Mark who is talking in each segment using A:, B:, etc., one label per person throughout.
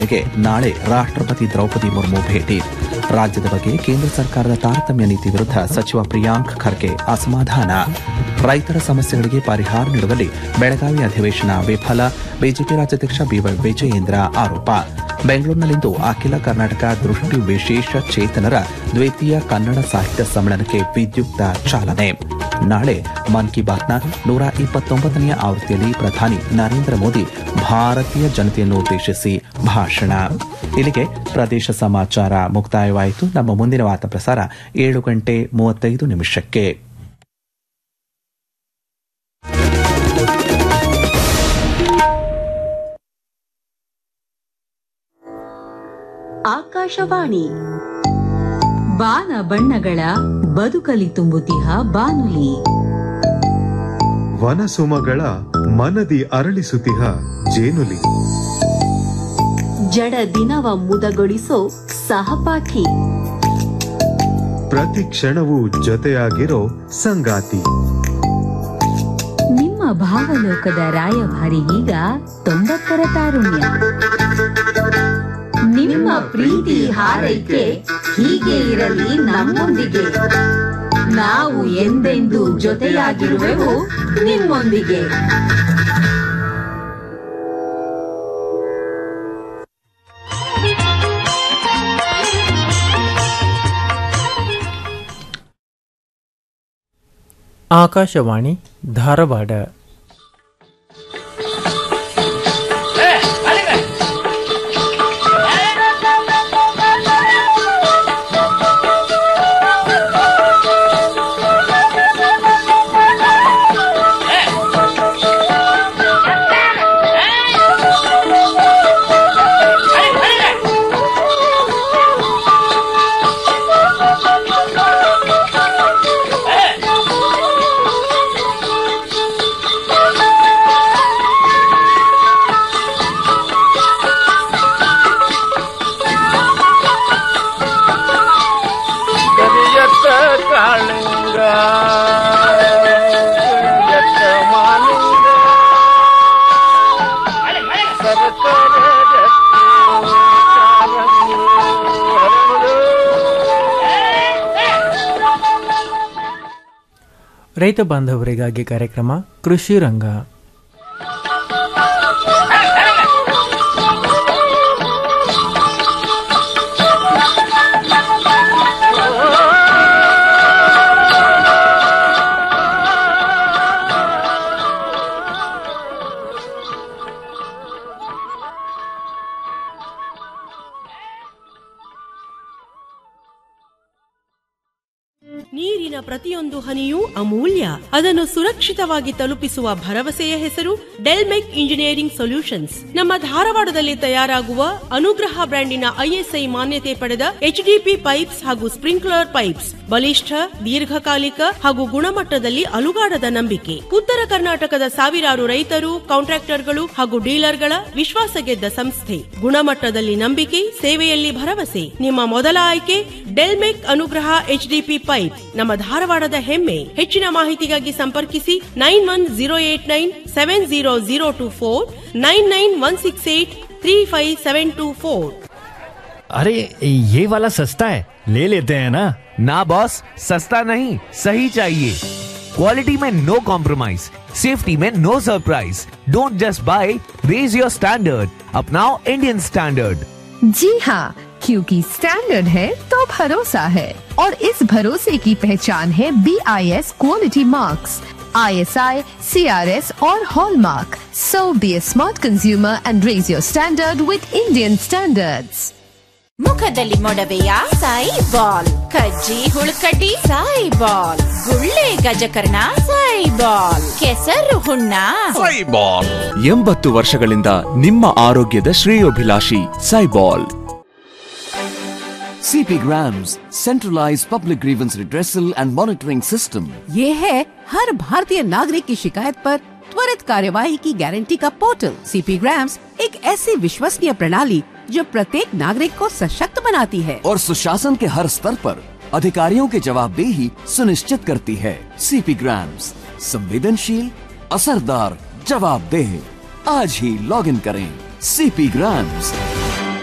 A: ಗೆ ನಾಳೆ ರಾಷ್ಟ್ರಪತಿ ದ್ರೌಪದಿ ಮುರ್ಮು ಭೇಟಿ ರಾಜ್ಯದ ಬಗ್ಗೆ ಕೇಂದ್ರ ಸರ್ಕಾರದ ತಾರತಮ್ಯ ನೀತಿ ವಿರುದ್ಧ ಸಚಿವ ಪ್ರಿಯಾಂಕ್ ಖರ್ಗೆ ಅಸಮಾಧಾನ ರೈತರ ಸಮಸ್ಯೆಗಳಿಗೆ ಪರಿಹಾರ ನೀಡುವಲ್ಲಿ ಬೆಳಗಾವಿ ಅಧಿವೇಶನ ವಿಫಲ ಬಿಜೆಪಿ ರಾಜ್ಯಾಧ್ಯಕ್ಷ ಬಿವೈ ವಿಜಯೇಂದ್ರ ಆರೋಪ ಬೆಂಗಳೂರಿನಲ್ಲಿಂದು ಅಖಿಲ ಕರ್ನಾಟಕ ದೃಷ್ಟಿ ವಿಶೇಷ ಚೇತನರ ದ್ವಿತೀಯ ಕನ್ನಡ ಸಾಹಿತ್ಯ ಸಮ್ಮೇಳನಕ್ಕೆ ವಿದ್ಯುಕ್ತ ಚಾಲನೆ ನಾಳೆ ಮನ್ ಕಿ ಬಾತ್ನ ನೂರ ಇಪ್ಪತ್ತೊಂಬತ್ತನೆಯ ಆವೃತ್ತಿಯಲ್ಲಿ ಪ್ರಧಾನಿ ನರೇಂದ್ರ ಮೋದಿ ಭಾರತೀಯ ಜನತೆಯನ್ನು ಉದ್ದೇಶಿಸಿ ಭಾಷಣ ಇಲ್ಲಿಗೆ ಪ್ರದೇಶ ಸಮಾಚಾರ ಮುಕ್ತಾಯವಾಯಿತು ನಮ್ಮ ಮುಂದಿನ ವಾರ್ತಾ ಪ್ರಸಾರ ಏಳು ಗಂಟೆ ಮೂವತ್ತೈದು ನಿಮಿಷಕ್ಕೆ
B: ಆಕಾಶವಾಣಿ
C: ಬಾನ ಬಣ್ಣಗಳ ಬದುಕಲಿ ತುಂಬುತಿಹ ಬಾನುಲಿ
D: ವನಸುಮಗಳ ಮನದಿ ಅರಳಿಸುತಿಹ ಜೇನುಲಿ
B: ಜಡ ದಿನವ ಮುದಗೊಳಿಸೋ ಸಹಪಾಠಿ
D: ಪ್ರತಿ ಕ್ಷಣವೂ ಜೊತೆಯಾಗಿರೋ ಸಂಗಾತಿ
C: ನಿಮ್ಮ ಭಾವಲೋಕದ ರಾಯಭಾರಿಗೀಗ ತೊಂಬತ್ತರ ತಾರುಣ್ಯ ನಿಮ್ಮ ಪ್ರೀತಿ ಹಾರೈಕೆ ಹೀಗೆ ಇರಲಿ ನಮ್ಮೊಂದಿಗೆ ನಾವು ಎಂದೆಂದೂ ಜೊತೆಯಾಗಿರುವೆವು ನಿಮ್ಮೊಂದಿಗೆ
E: ಆಕಾಶವಾಣಿ ಧಾರವಾಡ
F: ಕರಿಯತ್ತ ಕಾಳಿಂಗ ಕರಿಯತ್ತ ಮಾಲಿಂಗ ಸರಸರ ಗಟ್ಟಿ ಕಾಲಂಗಿ ಹರಳು.
E: ರೈತ ಬಾಂಧವರಿಗಾಗಿ ಕಾರ್ಯಕ್ರಮ ಕೃಷಿ ರಂಗ
G: ನೀರಿನ ಪ್ರತಿಯೊಂದು ಹನಿಯೂ ಅಮೂಲ್ಯ ಅದನ್ನು ಸುರಕ್ಷಿತವಾಗಿ ತಲುಪಿಸುವ ಭರವಸೆಯ ಹೆಸರು ಡೆಲ್ಮೆಕ್ ಇಂಜಿನಿಯರಿಂಗ್ ಸೊಲ್ಯೂಷನ್ಸ್ ನಮ್ಮ ಧಾರವಾಡದಲ್ಲಿ ತಯಾರಾಗುವ ಅನುಗ್ರಹ ಬ್ರ್ಯಾಂಡಿನ ಐಎಸ್ಐ ಮಾನ್ಯತೆ ಪಡೆದ ಎಚ್ಡಿಪಿ ಪೈಪ್ಸ್ ಹಾಗೂ ಸ್ಪ್ರಿಂಕ್ಲರ್ ಪೈಪ್ಸ್ ಬಲಿಷ್ಠ ದೀರ್ಘಕಾಲಿಕ ಹಾಗೂ ಗುಣಮಟ್ಟದಲ್ಲಿ ಅಲುಗಾಡದ ನಂಬಿಕೆ ಉತ್ತರ ಕರ್ನಾಟಕದ ಸಾವಿರಾರು ರೈತರು ಕಾಂಟ್ರಾಕ್ಟರ್ಗಳು ಹಾಗೂ ಡೀಲರ್ಗಳ ವಿಶ್ವಾಸ ಗೆದ್ದ ಸಂಸ್ಥೆ ಗುಣಮಟ್ಟದಲ್ಲಿ ನಂಬಿಕೆ ಸೇವೆಯಲ್ಲಿ ಭರವಸೆ ನಿಮ್ಮ ಮೊದಲ ಆಯ್ಕೆ ಡೆಲ್ಮೆಕ್ ಅನುಗ್ರಹ ಎಚ್ಡಿಪಿ ಪೈಪ್ ನಮ್ಮ ಧಾರವಾಡದ ಹೆಮ್ಮೆ ಹೆಚ್ಚಿನ ಮಾಹಿತಿಗಾಗಿ ಸಂಪರ್ಕಿಸಿ nine one zero eight nine seven zero zero two four nine nine one six eight three five seven two four
H: अरे ये वाला सस्ता है ले लेते हैं ना
I: ना बॉस सस्ता नहीं सही चाहिए क्वालिटी में नो कॉम्प्रोमाइज सेफ्टी में no surprise don't just buy raise your standard अपनाओ इंडियन स्टैंडर्ड
J: जी हाँ क्योंकि स्टैंडर्ड है तो भरोसा है और इस भरोसे की पहचान है B I S quality marks I S I C R S और hallmark so be a smart consumer and raise your standard with Indian standards
K: ಮುಖದಲ್ಲಿ ಮೊಡವೆಯ ಸಾಯಿ ಬಾಲ್ ಕಜ್ಜಿ ಹುಳುಕಡ್ಡಿ ಸಾಯಿ ಬಾಲ್ ಗುಳ್ಳೆ ಗಜಕರ್ಣ ಸಾಯಿ ಬಾಲ್ ಕೆಸರು ಹುಣ್ಣ
L: ಎಂಬತ್ತು ವರ್ಷಗಳಿಂದ ನಿಮ್ಮ ಆರೋಗ್ಯದ ಶ್ರೇಯೋಭಿಲಾಷಿ ಸೈಬಾಲ್
M: CP Grams, centralized public grievance redressal and monitoring system.
N: ये है हर भारतीय नागरिक की शिकायत पर त्वरित कार्यवाही की गारंटी का पोर्टल सीपी ग्राम्स एक ऐसी विश्वसनीय प्रणाली जो प्रत्येक नागरिक को सशक्त बनाती है
M: और सुशासन के हर स्तर पर अधिकारियों की जवाबदेही सुनिश्चित करती है सीपी ग्राम्स संवेदनशील असरदार जवाबदेह आज ही लॉग इन करें सीपी ग्राम्स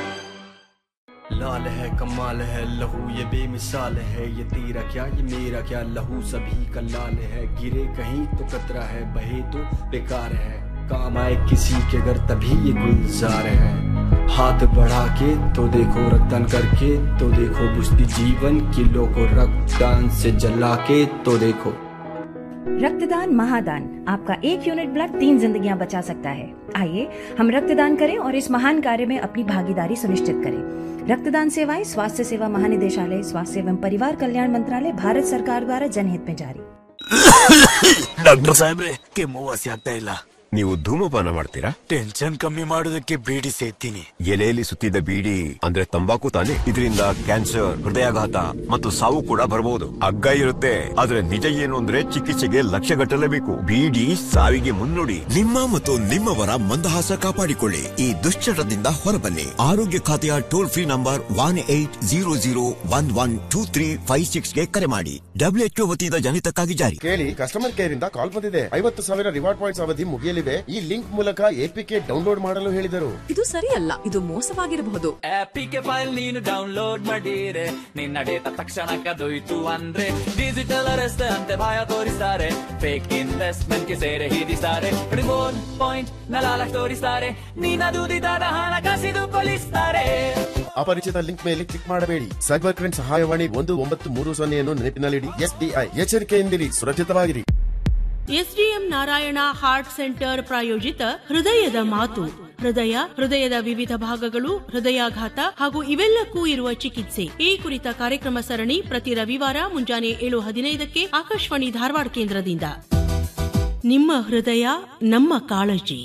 O: लाल है कमाल है लहू ये बेमिसाल है ये तेरा क्या ये मेरा क्या लहू सभी का लाल है गिरे कहीं तो कतरा है बहे तो बेकार है काम आए किसी के घर तभी ये गुलजार है हाथ बढ़ा के तो देखो रक्तदान करके तो देखो बुझती जीवन किलो को रक्तदान से जला के तो देखो
P: रक्तदान महादान आपका एक यूनिट ब्लड तीन जिंदगियां बचा सकता है आइए हम रक्तदान करें और इस महान कार्य में अपनी भागीदारी सुनिश्चित करें रक्तदान सेवाएं स्वास्थ्य सेवा महानिदेशालय स्वास्थ्य एवं परिवार कल्याण मंत्रालय भारत सरकार द्वारा जनहित में जारी
Q: ಡಾಕ್ಟರ್ ಸಾಹೇಬ್ರೆ ಕೆಮ್ಮು ವಾಸಿ ಆಗ್ತಾ ಇಲ್ಲ
R: ನೀವು ಧೂಮಪಾನ ಮಾಡ್ತೀರಾ
Q: ಟೆನ್ಷನ್ ಕಮ್ಮಿ ಮಾಡೋದಕ್ಕೆ ಬೀಡಿ ಸೇತೀನಿ
R: ಎಲೆಯಲ್ಲಿ ಸುತ್ತಿದ ಬೀಡಿ ಅಂದ್ರೆ ತಂಬಾಕು ತಾನೆ ಇದರಿಂದ ಕ್ಯಾನ್ಸರ್ ಹೃದಯಾಘಾತ ಮತ್ತು ಸಾವು ಕೂಡ ಬರಬಹುದು ಅಗ್ಗ ಇರುತ್ತೆ ಆದ್ರೆ ನಿಜ ಏನು ಅಂದ್ರೆ ಚಿಕಿತ್ಸೆಗೆ ಲಕ್ಷ ಗಟ್ಟಲೇಬೇಕು ಬೀಡಿ ಸಾವಿಗೆ ಮುನ್ನುಡಿ
Q: ನಿಮ್ಮ ಮತ್ತು ನಿಮ್ಮವರ ಮಂದಹಾಸ ಕಾಪಾಡಿಕೊಳ್ಳಿ ಈ ದುಶ್ಚಟದಿಂದ ಹೊರಬನ್ನಿ ಆರೋಗ್ಯ ಖಾತೆಯ toll free number one eight zero zero one one two three five six ಗೆ ಕರೆ ಮಾಡಿ ಡಬ್ಲ್ಯೂಎಚ್ಒ ವತಿಯಿಂದ ಜನಿತಕ್ಕಾಗಿ ಜಾರಿ
S: ಕೇಳಿ ಕಸ್ಟಮರ್ ಕೇರ್ ಇಂದ ಕಾಲ್ ಬಂದಿದೆ ಐವತ್ತು ಸಾವಿರ ರಿವಾರ್ಡ್ ಪಾಯಿಂಟ್ಸ್ ಅವಧಿ ಮುಗಿಯಲಿದೆ ಈ ಲಿಂಕ್ ಮೂಲಕ ಎಪಿಕೆ ಡೌನ್ಲೋಡ್ ಮಾಡಲು ಹೇಳಿದರು
T: ಇದು ಸರಿಯಲ್ಲ ಇದು ಮೋಸವಾಗಿರಬಹುದು
U: ಆಪಿಗೆ ಫೈಲ್ ನೀನು ಡೌನ್ಲೋಡ್ ಮಾಡಿರೆ ನಿನ್ನ ಡೇಟಾ ತಕ್ಷಣ ಕದೊಯ್ತು ಅಂದ್ರೆ ಡಿಜಿಟಲ್ ಅರೆಸ್ಟ್ ಅಂತೆ ಭಯ ತೋರಿಸ್ತಾರೆ ಫೇಕ್ ಇನ್ವೆಸ್ಟ್ಮೆಂಟ್ ಗೆ ಸೇರೆ ಹಿಡಿಸ್ತಾರೆ ರಿಮೋಟ್ ಪಾಯಿಂಟ್ ನಲಾಲಕ್ ತೋರಿಸ್ತಾರೆ ನಿನ್ನ ದುಡಿದಾದ ಹಣ ಕಸಿದು ಕೊಲಿಸ್ತಾರೆ
S: ಅಪರಿಚಿತ ಲಿಂಕ್ ಮೇಲೆ ಕ್ಲಿಕ್ ಮಾಡಬೇಡಿ ಸೈಬರ್ ಕ್ರೈಮ್ ಸಹಾಯವಾಣಿ ಒಂದು ಒಂಬತ್ತು ಮೂರು ಸೊನ್ನೆಯನ್ನು ನೆನಪಿನಲ್ಲಿಡಿ ಎಸ್ಡಿಐ ಎಚ್ಚರಿಕೆಯಿಂದಿರಿ ಸುರಕ್ಷಿತವಾಗಿರಿ
G: ಎಸ್ಡಿಎಂ ನಾರಾಯಣ ಹಾರ್ಟ್ ಸೆಂಟರ್ ಪ್ರಾಯೋಜಿತ ಹೃದಯದ ಮಾತು ಹೃದಯ ಹೃದಯದ ವಿವಿಧ ಭಾಗಗಳು ಹೃದಯಾಘಾತ ಹಾಗೂ ಇವೆಲ್ಲಕ್ಕೂ ಇರುವ ಚಿಕಿತ್ಸೆ ಈ ಕುರಿತ ಕಾರ್ಯಕ್ರಮ ಸರಣಿ ಪ್ರತಿ ರವಿವಾರ ಮುಂಜಾನೆ ಏಳು ಹದಿನೈದಕ್ಕೆ ಆಕಾಶವಾಣಿ ಧಾರವಾಡ ಕೇಂದ್ರದಿಂದ ನಿಮ್ಮ ಹೃದಯ ನಮ್ಮ ಕಾಳಜಿ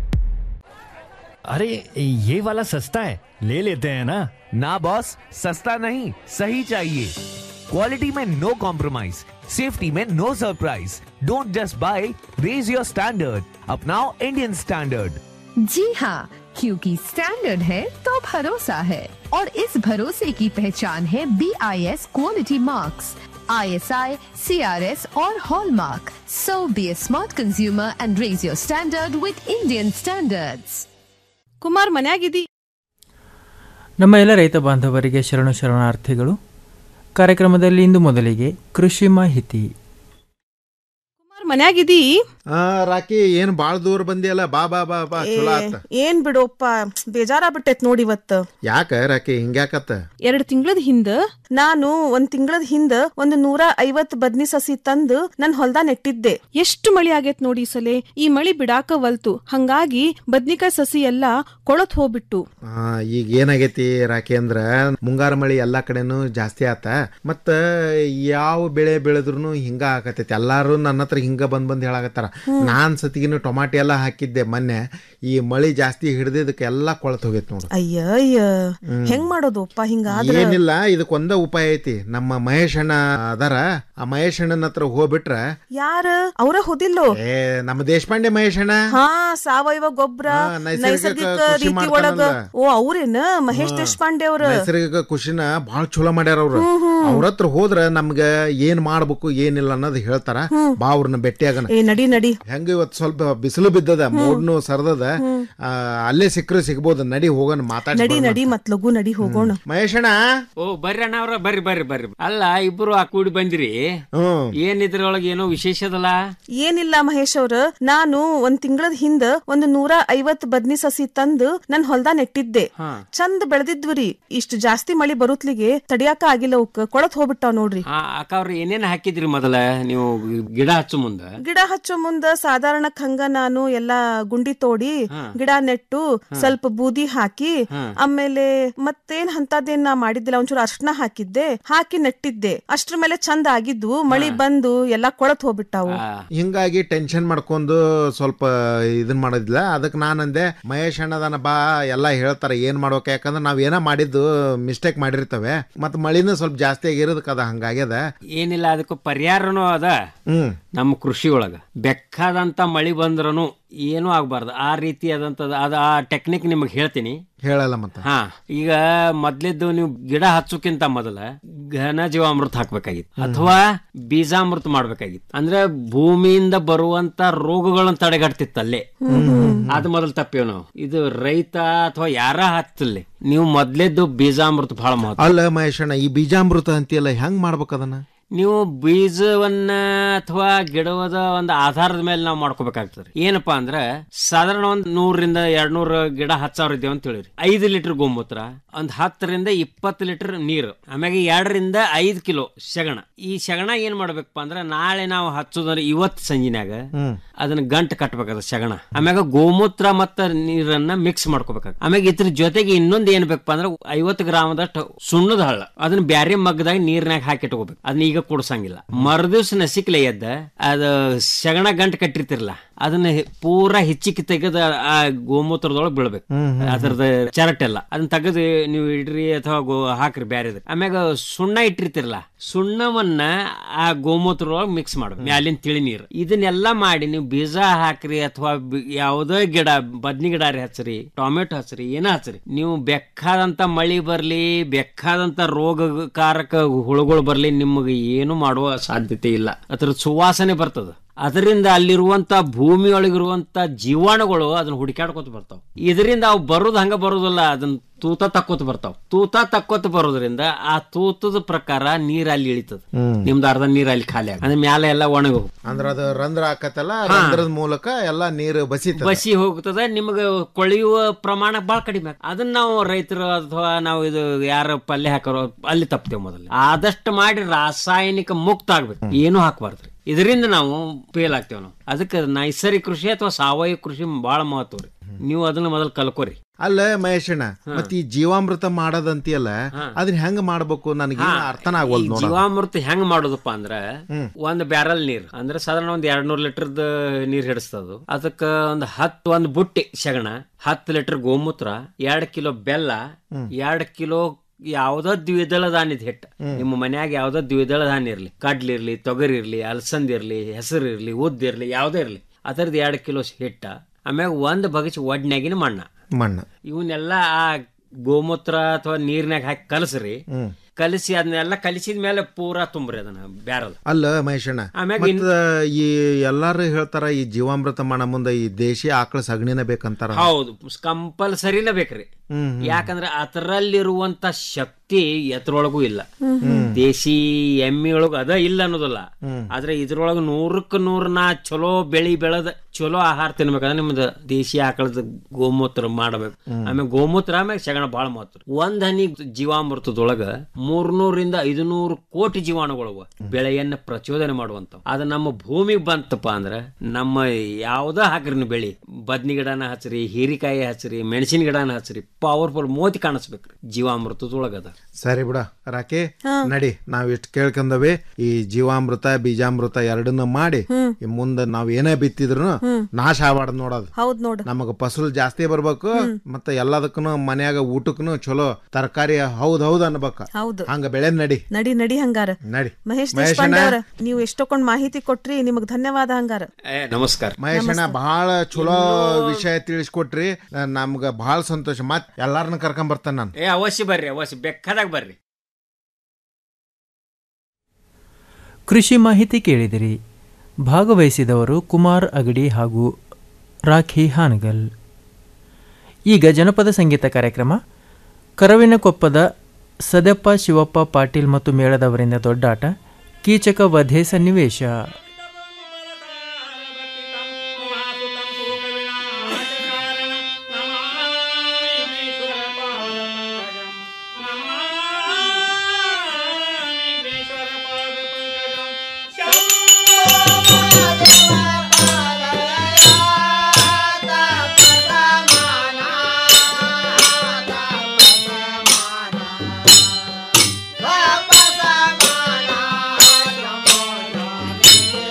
H: अरे ये वाला सस्ता है ले लेते हैं ना
I: ना बॉस सस्ता नहीं सही चाहिए क्वालिटी में नो कॉम्प्रोमाइज सेफ्टी में no surprise don't just buy raise your standard अपनाओ इंडियन स्टैंडर्ड
J: जी हाँ क्योंकि स्टैंडर्ड है तो भरोसा है और इस भरोसे की पहचान है B I S quality marks I S I C R S और hallmark so be a smart consumer and raise your standard with Indian standards
G: Kumar ಮನ್ಯಾಗಿದಿ
E: ನಮ್ಮ ಎಲ್ಲ ರೈತ ಬಾಂಧವರಿಗೆ ಶರಣು ಶರಣಾರ್ಥಿಗಳು ಕಾರ್ಯಕ್ರಮದಲ್ಲಿ ಇಂದು ಮೊದಲಿಗೆ ಕೃಷಿ ಮಾಹಿತಿ
G: ಕುಮಾರ್ ಮನ್ಯಾಗಿದಿ
V: ಆ ರಾಕಿ ಏನ್ ಬಾಳ ದೂರ ಬಂದಿಯಲ್ಲ ಬಾ ಬಾ ಬಾ ಬಾ ಚಲೋ ಆತ
W: ಏನ್ ಬಿಡೋಪ್ಪ ಬೇಜಾರ ಬಿಟ್ಟೈತ್ ನೋಡಿ ಇವತ್ತ
V: ಯಾಕ ರಾಕಿ ಹಿಂಗ್ಯಾಕತ್ತ
W: ಎರಡ್ ತಿಂಗಳದ ಹಿಂದ ನಾನು ಒಂದ್ ತಿಂಗಳದ ಹಿಂದ ಒಂದು ನೂರ ಐವತ್ ಬದ್ನಿ ಸಸಿ ತಂದು ನನ್ ಹೊಲ್ದ ನೆಟ್ಟಿದ್ದೆ ಎಷ್ಟು ಮಳಿ ಆಗೇತ್ ನೋಡಿ ಈ ಸಲೆ ಈ ಮಳಿ ಬಿಡಾಕ ವಲ್ತು ಹಂಗಾಗಿ ಬದ್ನಿಕಾಯಿ ಸಸಿ ಎಲ್ಲಾ ಕೊಳತ್ ಹೋಗ್ಬಿಟ್ಟು
V: ಆ, ಈಗ ಏನಾಗೈತಿ ರಾಕಿ ಅಂದ್ರ ಮುಂಗಾರು ಮಳಿ ಎಲ್ಲಾ ಕಡೆನೂ ಜಾಸ್ತಿ ಆತ ಮತ್ತ ಯಾವ ಬೆಳೆ ಬೆಳೆದ್ರು ಹಿಂಗ ಆಗತೈತಿ ಎಲ್ಲಾರು ನನ್ನ ಹತ್ರ ಹಿಂಗ ಬಂದ್ ಬಂದ್ ಹೇಳಾಕತ್ತಾರ ನಾನ್ ಸತಿಗಿನ ಟೊಮಾಟಿ ಎಲ್ಲಾ ಹಾಕಿದ್ದೆ ಮೊನ್ನೆ ಈ ಮಳಿ ಜಾಸ್ತಿ ಹಿಡ್ದಿದ್ದಕ್ಕೆ ಎಲ್ಲಾ ಕೊಳತ್ ಹೋಗೈತಿ ನೋಡು
W: ಅಯ್ಯ ಅಯ್ಯ
V: ಹ್ಮ್.
W: ಹೆಂಗ್ ಮಾಡೋದಪ್ಪ ಹಿಂಗಾದ್ರ
V: ಏನಿಲ್ಲ ಇದಕ್ ಒಂದ ಉಪಾಯ ಐತಿ ನಮ್ಮ ಮಹೇಶ್ ಅಣ್ಣ ಅದಾರ ಆ ಮಹೇಶ್ ಅಣ್ಣನ ಹತ್ರ ಹೋಗ್ಬಿಟ್ರ
W: ಯಾರ ಅವ್ರ ಹೋದಿಲ್ಲೋ
V: ಏ ನಮ್ಮ ದೇಶಪಾಂಡೆ ಮಹೇಶ್ ಅಣ್ಣ
W: ಹಾ ಸಾವಯವ ಗೊಬ್ಬರ
V: ಹಾ, ನೈಸರ್ಗಿಕ
W: ನೈಸರ್ಗಿಕ
V: ಕೃಷಿ
W: ರೀತಿ ಒಳಗ
V: ಮಾಡ್ತಾನಲ್ಲ.
W: ಓ ಅವ್ರೇನ ಮಹೇಶ್ ದೇಶಪಾಂಡೆ ಅವ್ರ
V: ನೈಸರ್ಗಿಕ ಕೃಷಿನ ಬಹಳ ಚಲೋ ಮಾಡ್ಯಾರ ಅವ್ರು
W: ಹ್ಮ್, ಹ್ಮ್.
V: ಅವ್ರ ಹತ್ರ ಹೋದ್ರ ನಮ್ಗ ಏನ್ ಮಾಡ್ಬೇಕು ಏನಿಲ್ಲ ಅನ್ನೋದು ಹೇಳ್ತಾರ ಬಾ ಅವ್ರನ್ನ ಭೇಟಿಯಾಗನ
W: ಏ ನಡಿ ನಡಿ
V: ಹೆಂಗ ಇವತ್ ಸ್ವಲ್ಪ ಬಿಸಿಲು ಬಿದ್ದದ ಮೂಡ್ನು ಸರ್ದದ
W: ಹ್ಮ್.
V: ಆ, ಅಲ್ಲೇ ಸಿಕ್ಕರು ಸಿಗ್ಬೋದು ನಡಿ ಹೋಗೋಣ ಮಾತಾಡಿ
W: ನಡಿ
V: ಬರೋಣ.
W: ನಡಿ ಮತ್ ಲಘು ನಡಿ ಹೋಗೋಣ
V: ಮಹೇಶಣ್ಣ
X: ಓ ಬರ್ರಿ ಅಣ್ಣ ಅವ್ರ ಬರ್ರಿ ಬರ್ರಿ ಬರ್ರಿ ಅಲ್ಲ ಇಬ್ರು ಆ ಕೂಡಿ ಬಂದಿರಿ
V: ಹ್ಮ್
X: ಏನ್ ಇದ್ರೊಳಗೆ ಏನೋ ವಿಶೇಷದಲ್ಲ
W: ಏನಿಲ್ಲ ಮಹೇಶ್ ಅವ್ರ ನಾನು ಒಂದ್ ತಿಂಗಳದ ಹಿಂದ ಒಂದು ನೂರ ಐವತ್ ಬದ್ನಿ ಸಸಿ ತಂದು ನನ್ ಹೊಲ್ದ ನೆಟ್ಟಿದ್ದೆ ಚಂದ ಬೆಳೆದಿದ್ವ್ರಿ ಇಷ್ಟು ಜಾಸ್ತಿ ಮಳಿ ಬರುತ್ಲಿಗೆ ತಡಿಯಾಕ ಆಗಿಲ್ಲ ಅವಕ್ ಕೊಳತ್ ಹೋಗ್ಬಿಟ್ಟಾವ್ ನೋಡ್ರಿ
X: ಆ ಅಕ್ಕ ಅವ್ರ ಏನೇನ್ ಹಾಕಿದ್ರಿ ಮೊದಲ ನೀವು ಗಿಡ ಹಚ್ಚು ಮುಂದ
W: ಗಿಡ ಹಚ್ಚೋ ಮುಂದ ಸಾಧಾರಣಕ್ ಹಂಗ ನಾನು ಎಲ್ಲಾ ಗುಂಡಿ ತೋಡಿ ಗಿಡ ನೆಟ್ಟು ಸ್ವಲ್ಪ ಬೂದಿ ಹಾಕಿ ಆಮೇಲೆ ಮತ್ತೇನ್ ಅಂತದೇನ್ ನಾ ಮಾಡಿದ್ದಿಲ್ಲ ಒಂಚೂರು ಅರ್ಶನ ಹಾಕಿದ್ದೆ ಹಾಕಿ ನೆಟ್ಟಿದ್ದೆ ಅಷ್ಟ್ರ ಮೇಲೆ ಚಂದ ಆಗಿದ್ವು ಮಳಿ ಬಂದು ಎಲ್ಲಾ ಕೊಳತ್ ಹೋಗ್ಬಿಟ್ಟಾವು
V: ಹಿಂಗಾಗಿ ಟೆನ್ಷನ್ ಮಾಡ್ಕೊಂಡು ಸ್ವಲ್ಪ ಇದನ್ ಮಾಡೋದಿಲ್ಲ ಅದಕ್ಕೆ ನಾನಂದೆ ಮಹೇಶ್ ಅಣ್ಣದನ ಬಾ ಎಲ್ಲ ಹೇಳ್ತಾರ ಏನ್ ಮಾಡ್ಬೇಕು ಯಾಕಂದ್ರೆ ನಾವ್ ಏನೋ ಮಾಡಿದ್ದು ಮಿಸ್ಟೇಕ್ ಮಾಡಿರ್ತವೆ ಮತ್ ಮಳಿನೂ ಸ್ವಲ್ಪ ಜಾಸ್ತಿ ಆಗಿರೋದಕ್ಕೆ ಅದ ಹಂಗಾಗ್ಯದ
X: ಏನಿಲ್ಲ ಅದಕ್ಕೆ ಪರಿಹಾರನೂ ಅದ
V: ಹ್ಮ್
X: ನಮ್ಮ ಕೃಷಿ ಒಳಗ ಬೆಕ್ಕ ಬೆಕ್ಕಾದಂತ ಮಳಿ ಬಂದ್ರೂ ಏನೂ ಆಗ್ಬಾರ್ದು ಆ ರೀತಿಯಾದಂಥದ್ದು ಅದು ಆ ಟೆಕ್ನಿಕ್ ನಿಮಗೆ ಹೇಳ್ತೀನಿ
V: ಹೇಳಲ್ಲ ಮತ್ತೆ
X: ಹಾ ಈಗ ಮೊದ್ಲಿದ್ದು ನೀವು ಗಿಡ ಹಚ್ಚೋಕ್ಕಿಂತ ಮೊದಲ ಘನ ಜೀವಾಮೃತ ಹಾಕ್ಬೇಕಾಗಿತ್ತು ಅಥವಾ ಬೀಜಾಮೃತ ಮಾಡ್ಬೇಕಾಗಿತ್ತು ಅಂದ್ರೆ ಭೂಮಿಯಿಂದ ಬರುವಂತ ರೋಗಗಳನ್ನ ತಡೆಗಟ್ತಿತ್ತು ಅಲ್ಲೇ ಅದು ಮೊದಲು ತಪ್ಪೇವು ನಾವು ಇದು ರೈತ ಅಥವಾ ಯಾರ ಹತ್ತಲ್ಲಿ ನೀವು ಮೊದ್ಲೇದ್ದು ಬೀಜಾಮೃತ ಬಹಳ ಮಹತ್ವ
V: ಅಲ್ಲ ಮಹೇಶಣ್ಣ ಈ ಬೀಜಾಮೃತ ಅಂತೀಯಲ್ಲ ಹೆಂಗ್ ಮಾಡ್ಬೇಕು ಅದನ್ನ
X: ನೀವು ಬೀಜವನ್ನ ಅಥವಾ ಗಿಡದ ಒಂದು ಆಧಾರದ ಮೇಲೆ ನಾವು ಮಾಡ್ಕೋಬೇಕಾಗ್ತದೆ ಏನಪ್ಪಾ ಅಂದ್ರೆ ಸಾಧಾರಣ ಒಂದ್ ನೂರರಿಂದ ಎರಡ್ ನೂರ ಗಿಡ ಹತ್ತು ಸಾವಿರ ಇದ್ದೇವೆ ಅಂತ ಹೇಳಿರಿ ಐದು ಲೀಟರ್ ಗೋಮೂತ್ರ ಒಂದ್ ಹತ್ತರಿಂದ ಇಪ್ಪತ್ತು ಲೀಟರ್ ನೀರು ಆಮ್ಯಾಗ ಎರಡರಿಂದ ಐದು ಕಿಲೋ ಸೆಗಣ ಈ ಸೆಗಣ ಏನ್ ಮಾಡ್ಬೇಕಪ್ಪ ಅಂದ್ರೆ ನಾಳೆ ನಾವು ಹಚ್ಚೋದ್ರೆ ಇವತ್ತು ಸಂಜಿನಾಗ ಅದನ್ನ ಗಂಟು ಕಟ್ಬೇಕಾದ ಸೆಗಣ ಆಮ್ಯಾಗ ಗೋಮೂತ್ರ ಮತ್ತ ನೀರನ್ನ ಮಿಕ್ಸ್ ಮಾಡ್ಕೋಬೇಕಾಗ್ತದೆ ಆಮ್ಯಾಗ ಇದ್ರ ಜೊತೆಗೆ ಇನ್ನೊಂದ್ ಏನ್ ಬೇಕಪ್ಪ ಅಂದ್ರೆ ಐವತ್ತು ಗ್ರಾಮದಷ್ಟು ಸುಣ್ಣದ ಹಳ್ಳ ಅದನ್ನ ಬ್ಯಾರೆ ಮಗ್ಗದಾಗ ನೀರ್ನಾಗ ಹಾಕಿ ಇಟ್ಕೋಬೇಕು ಅದನ್ನ ಈಗ ಕುಡ್ಸಂಗಿಲ್ಲ ಮರುದಿವ್ಸ ನಸಿಕ್ಲೆ ಎದ್ದ ಅದ ಸೆಗಣ ಗಂಟು ಕಟ್ಟಿರ್ತಿರಲ್ಲ ಅದನ್ನ ಹೆ- ಪೂರಾ ಹೆಚ್ಚಿಗೆ ತೆಗೆದ ಆ ಗೋಮೂತ್ರದೊಳಗೆ ಬೀಳ್ಬೇಕು ಅದ್ರದ ಚರಟೆಲ್ಲ ಅದನ್ನ ತೆಗೆದು ನೀವು ಇಡ್ರಿ ಅಥವಾ ಗೋ ಹಾಕ್ರಿ ಬ್ಯಾರೆದ ಆಮ್ಯಾಗ ಸುಣ್ಣ ಇಟ್ಟಿರ್ತಿರಲ್ಲ ಸುಣ್ಣವನ್ನ ಆ ಗೋಮೂತ್ರದೊಳಗೆ ಮಿಕ್ಸ್ ಮಾಡ್ಬೇಕು ಮ್ಯಾಲಿನ ತಿಳಿ ನೀರು ಇದನ್ನೆಲ್ಲ ಮಾಡಿ ನೀವು ಬೀಜ ಹಾಕ್ರಿ ಅಥವಾ ಬಿ- ಯಾವುದೇ ಗಿಡ ಬದ್ನಿ ಗಿಡ ರೀ ಹಚ್ಚ್ರಿ ಟೊಮೆಟೊ ಹಚ್ಚ್ರಿ ಏನ ಹಚ್ಚ್ರಿ ನೀವು ಬೆಕ್ಕಾದಂತ ಮಳಿ ಬರ್ಲಿ ಬೆಕ್ಕಾದಂತ ರೋಗಕಾರಕ ಹುಳುಗಳು ಬರ್ಲಿ ನಿಮಗೆ ಏನು ಮಾಡುವ ಸಾಧ್ಯತೆ ಇಲ್ಲ ಅದ್ರ ಸುವಾಸನೆ ಬರ್ತದ ಅದರಿಂದ ಅಲ್ಲಿರುವಂತ ಭೂಮಿಯೊಳಗಿರುವಂತ ಜೀವಾಣುಗಳು ಅದನ್ನ ಹುಡುಕಾಡ್ಕೊತ ಬರ್ತಾವ ಇದರಿಂದ ಅವು ಬರೋದು ಹಂಗ ಬರೋದಿಲ್ಲ ಅದನ್ನ ತೂತ ತಕ್ಕೋತ ಬರ್ತಾವ ತೂತ ತಕ್ಕೋತ ಬರೋದ್ರಿಂದ ಆ ತೂತದ ಪ್ರಕಾರ ನೀರ್ ಅಲ್ಲಿ ಇಳಿತದ
V: ಹ್ಮ್.
X: ನಿಮ್ದು ಅರ್ಧ ನೀರ್ ಅಲ್ಲಿ ಖಾಲಿ ಆಗ ಅಂದ್ರೆ ಮ್ಯಾಲೆ ಎಲ್ಲ ಒಣಗ ಹೋಗ್
V: ಅಂದ್ರ ಅದು ರಂಧ್ರ ಹಾಕತ್ತಲ್ಲ ರಂಧ್ರದ ಮೂಲಕ ಎಲ್ಲಾ ನೀರು ಬಸಿತ
X: ಬಸಿ ಹೋಗ್ತದ ನಿಮ್ಗೆ ಕೊಳೆಯುವ ಪ್ರಮಾಣ ಬಹಳ ಕಡಿಮೆ ಆಗ್- ಅದನ್ನ ನಾವು ರೈತರು ಅಥವಾ ನಾವು ಇದು ಯಾರ ಪಲ್ಯ ಹಾಕೋರು ಅಲ್ಲಿ ತಪ್ತೇವೆ ಮೊದಲು ಆದಷ್ಟು ಮಾಡಿ ರಾಸಾಯನಿಕ ಮುಕ್ತ ಆಗ್ಬೇಕು ಏನು ಹಾಕಬಾರ್ದು ಇದರಿಂದ ನಾವು ಫೇಲ್ ಆಗ್ತೇವೆ ನಾವು ಅದಕ್ಕೆ ನೈಸರ್ಗಿಕ ಕೃಷಿ ಅಥವಾ ಸಾವಯವ ಕೃಷಿ ಬಹಳ ಮಹತ್ವ ರೀ ನೀವು ಅದನ್ನ ಮೊದಲು ಕಲ್ಕೋರಿ
V: ಅಲ್ಲ ಮಹೇಶಣ್ಣ ಮತ್ ಈ ಜೀವಾಮೃತ ಮಾಡೋದಂತೀಯಲ್ಲ ಅದನ್ನ ಹೆಂಗ್ ಮಾಡ್ಬೇಕು ನನಗೆ ಅರ್ಥನ ಆಗ್ವಲ್
X: ಈ
V: ನೋಡ
X: ಜೀವಾಮೃತ ಹೆಂಗ್ ಮಾಡೋದಪ್ಪ ಅಂದ್ರ ಒಂದ್ ಬ್ಯಾರಲ್ ನೀರ್ ಅಂದ್ರೆ ಸಾಧಾರಣ ಒಂದ್ ಎರಡ್ ನೂರ್ ಲೀಟರ್ದ ನೀರ್ ಹಿಡಿಸ್ತದು ಅದಕ್ಕ ಒಂದ್ ಹತ್ತು ಒಂದ್ ಬುಟ್ಟಿ ಸೆಗಣ ಹತ್ತು ಲೀಟರ್ ಗೋಮೂತ್ರ ಎರಡ್ ಕಿಲೋ ಬೆಲ್ಲ ಎರಡ್ ಕಿಲೋ ಯಾವ್ದೋ ದ್ವಿದಳ ಧಾನ್ಯದ ಹಿಟ್ಟು ನಿಮ್ಮ ಮನ್ಯಾಗ ಯಾವ್ದೋ ದ್ವಿದಳ ಧಾನ್ಯ ಇರ್ಲಿ ಕಡ್ಲಿ ಇರ್ಲಿ ತೊಗರಿ ಇರ್ಲಿ ಅಲಸಂದಿ ಇರ್ಲಿ ಹೆಸರು ಇರ್ಲಿ ಉದ್ದ ಇರ್ಲಿ ಯಾವ್ದೇ ಇರ್ಲಿ ಅದರದ್ದು ಎರಡ್ ಕಿಲೋ ಹಿಟ್ಟ ಆಮ್ಯಾಗ ಒಂದ್ ಬಗಚ್ ಒಡ್ನ್ಯಾಗಿನ ಮಣ್ಣ
V: ಮಣ್ಣು
X: ಇವನ್ನೆಲ್ಲ ಆ ಗೋಮೂತ್ರ ಅಥವಾ ನೀರ್ನಾಗ ಹಾಕಿ ಕಲಸ್ರಿ
V: ಹ್ಮ್
X: ಕಲಿಸಿ ಅದನ್ನೆಲ್ಲ ಕಲಿಸಿದ ಮೇಲೆ ಪೂರಾ ತುಂಬ್ರಿ ಅದನ್ನ ಬ್ಯಾರಲ್
V: ಅಲ್ಲ ಮಹೇಶಣ್ಣ
X: ಆಮ್ಯಾಗ ಇನ್-
V: ಮತ್ತ ಈ ಎಲ್ಲಾರು ಹೇಳ್ತಾರ ಈ ಜೀವಾಮೃತ ಮಾಡ ಮುಂದ ಈ ದೇಶಿ ಆಕಳ ಸಗಣಿನ ಬೇಕಂತಾರ
X: ಹೌದು ಕಂಪಲ್ಸರಿನ ಬೇಕ್ರಿ
V: ಹ್ಮ್,
X: ಯಾಕಂದ್ರೆ ಅದರಲ್ಲಿರುವಂತ ಶಕ್ತಿ ಎತ್ರೊಳಗೂ ಇಲ್ಲ
V: ಹ್ಮ್.
X: ದೇಶಿ ಎಮ್ಮಿಯೊಳಗ ಅದ ಇಲ್ಲ ಅನ್ನೋದಲ್ಲ
V: ಹ್ಮ್.
X: ಆದ್ರೆ ಇದ್ರೊಳಗ ನೂರಕ್ಕ ನೂರ ನಾ ಚಲೋ ಬೆಳಿ ಬೆಳೆದ ಚಲೋ ಆಹಾರ ತಿನ್ಬೇಕಂದ್ರೆ ನಿಮ್ದು ದೇಶಿ ಆಕಳದ ಗೋಮೂತ್ರ ಮಾಡಬೇಕು ಆಮೇಲೆ ಗೋಮೂತ್ರ ಆಮೇಲೆ ಸಗಣ ಬಹಳ ಮಹತ್ವ ಒಂದ್ ಹನಿ ಜೀವಾಮೃತದೊಳಗ ಮೂರ್ನೂರಿಂದ ಐದುನೂರು ಕೋಟಿ ಜೀವಾಣುಗಳು ಬೆಳೆಯನ್ನ ಪ್ರಚೋದನೆ ಮಾಡುವಂತ ಅದು ನಮ್ಮ ಭೂಮಿಗೆ ಬಂತಪ್ಪ ಅಂದ್ರ ನಮ್ಮ ಯಾವ್ದ ಹಾಕ್ರಿ ನೀವು ಬೆಳಿ ಬದ್ನಿ ಗಿಡನ ಹಚ್ಚ್ರಿ ಹೀರಿಕಾಯಿ ಹಚ್ಚ್ರಿ ಮೆಣಸಿನ ಗಿಡನ ಹಚ್ಚ್ರಿ ಪವರ್ಫುಲ್ ಮೋತಿ ಕಾಣಿಸ್ಬೇಕ್ರಿ ಜೀವಾಮೃತದೊಳಗದ
V: ಸರಿ ಬಿಡ ರಾಕೆ ನಡಿ ನಾವ್ ಇಷ್ಟ ಕೇಳ್ಕೊಂಡವಿ ಈ ಜೀವಾಮೃತ ಬೀಜಾಮೃತ ಎರಡನ್ನ ಮಾಡಿ ಈ ಮುಂದ ನಾವ್ ಏನೇ ಬಿತ್ತಿದ್ರು ನಾಶ ಆಗ್ಬಾರ್ದು ನೋಡೋದು
W: ಹೌದ್ ನೋಡು
V: ನಮಗ ಫಸಲು ಜಾಸ್ತಿ ಬರ್ಬೇಕು ಮತ್ತೆ ಎಲ್ಲದಕ್ಕೂ ಮನ್ಯಾಗ ಊಟಕ್ಕೂ ಚಲೋ ತರಕಾರಿ ಹೌದ್ ಹೌದ್ ಅನ್ಬೇಕ
W: ಹೌದು
V: ಹಂಗ ಬೆಳೆ ನಡಿ
W: ನಡಿ ನಡಿ ಹಂಗಾರ
V: ನಡಿ
W: ಮಹೇಶ್
V: ಮಹೇಶಣ್ಣ
W: ದೇಶಪಾಂಡೆ ಅವ್ರ ನೀವು ಎಷ್ಟೊಕೊಂಡ್ ಮಾಹಿತಿ ಕೊಟ್ರಿ ನಿಮಗ್ ಧನ್ಯವಾದ ಹಂಗಾರ
X: ಏ ನಮಸ್ಕಾರ
V: ಮಹೇಶಣ್ಣ ಬಹಳ ಚಲೋ ವಿಷಯ ತಿಳಿಸ್ಕೊಟ್ರಿ ನಮ್ಗ ಬಹಳ ಸಂತೋಷ ಮತ್ ಎಲ್ಲಾರನ್ನ ಕರ್ಕೊಂಡ್ ಬರ್ತಾನ ನಾನು
X: ಏ ಅವಶ್ಯ ಬರ್ರಿ ಅವಶ್ಯ ಬೇಕಾದಾಗ ಬರ್ರಿ
E: ಕೃಷಿ ಮಾಹಿತಿ ಕೇಳಿದಿರಿ ಭಾಗವಹಿಸಿದವರು ಕುಮಾರ್ ಅಗಡಿ ಹಾಗೂ ರಾಖಿ ಹಾನಗಲ್ ಈಗ ಜನಪದ ಸಂಗೀತ ಕಾರ್ಯಕ್ರಮ ಕರವಿನಕೊಪ್ಪದ ಸದಪ್ಪ ಶಿವಪ್ಪ ಪಾಟೀಲ್ ಮತ್ತು ಮೇಳದವರಿಂದ ದೊಡ್ಡಾಟ ಕೀಚಕ ವಧೆ ಸನ್ನಿವೇಶ
F: Bye.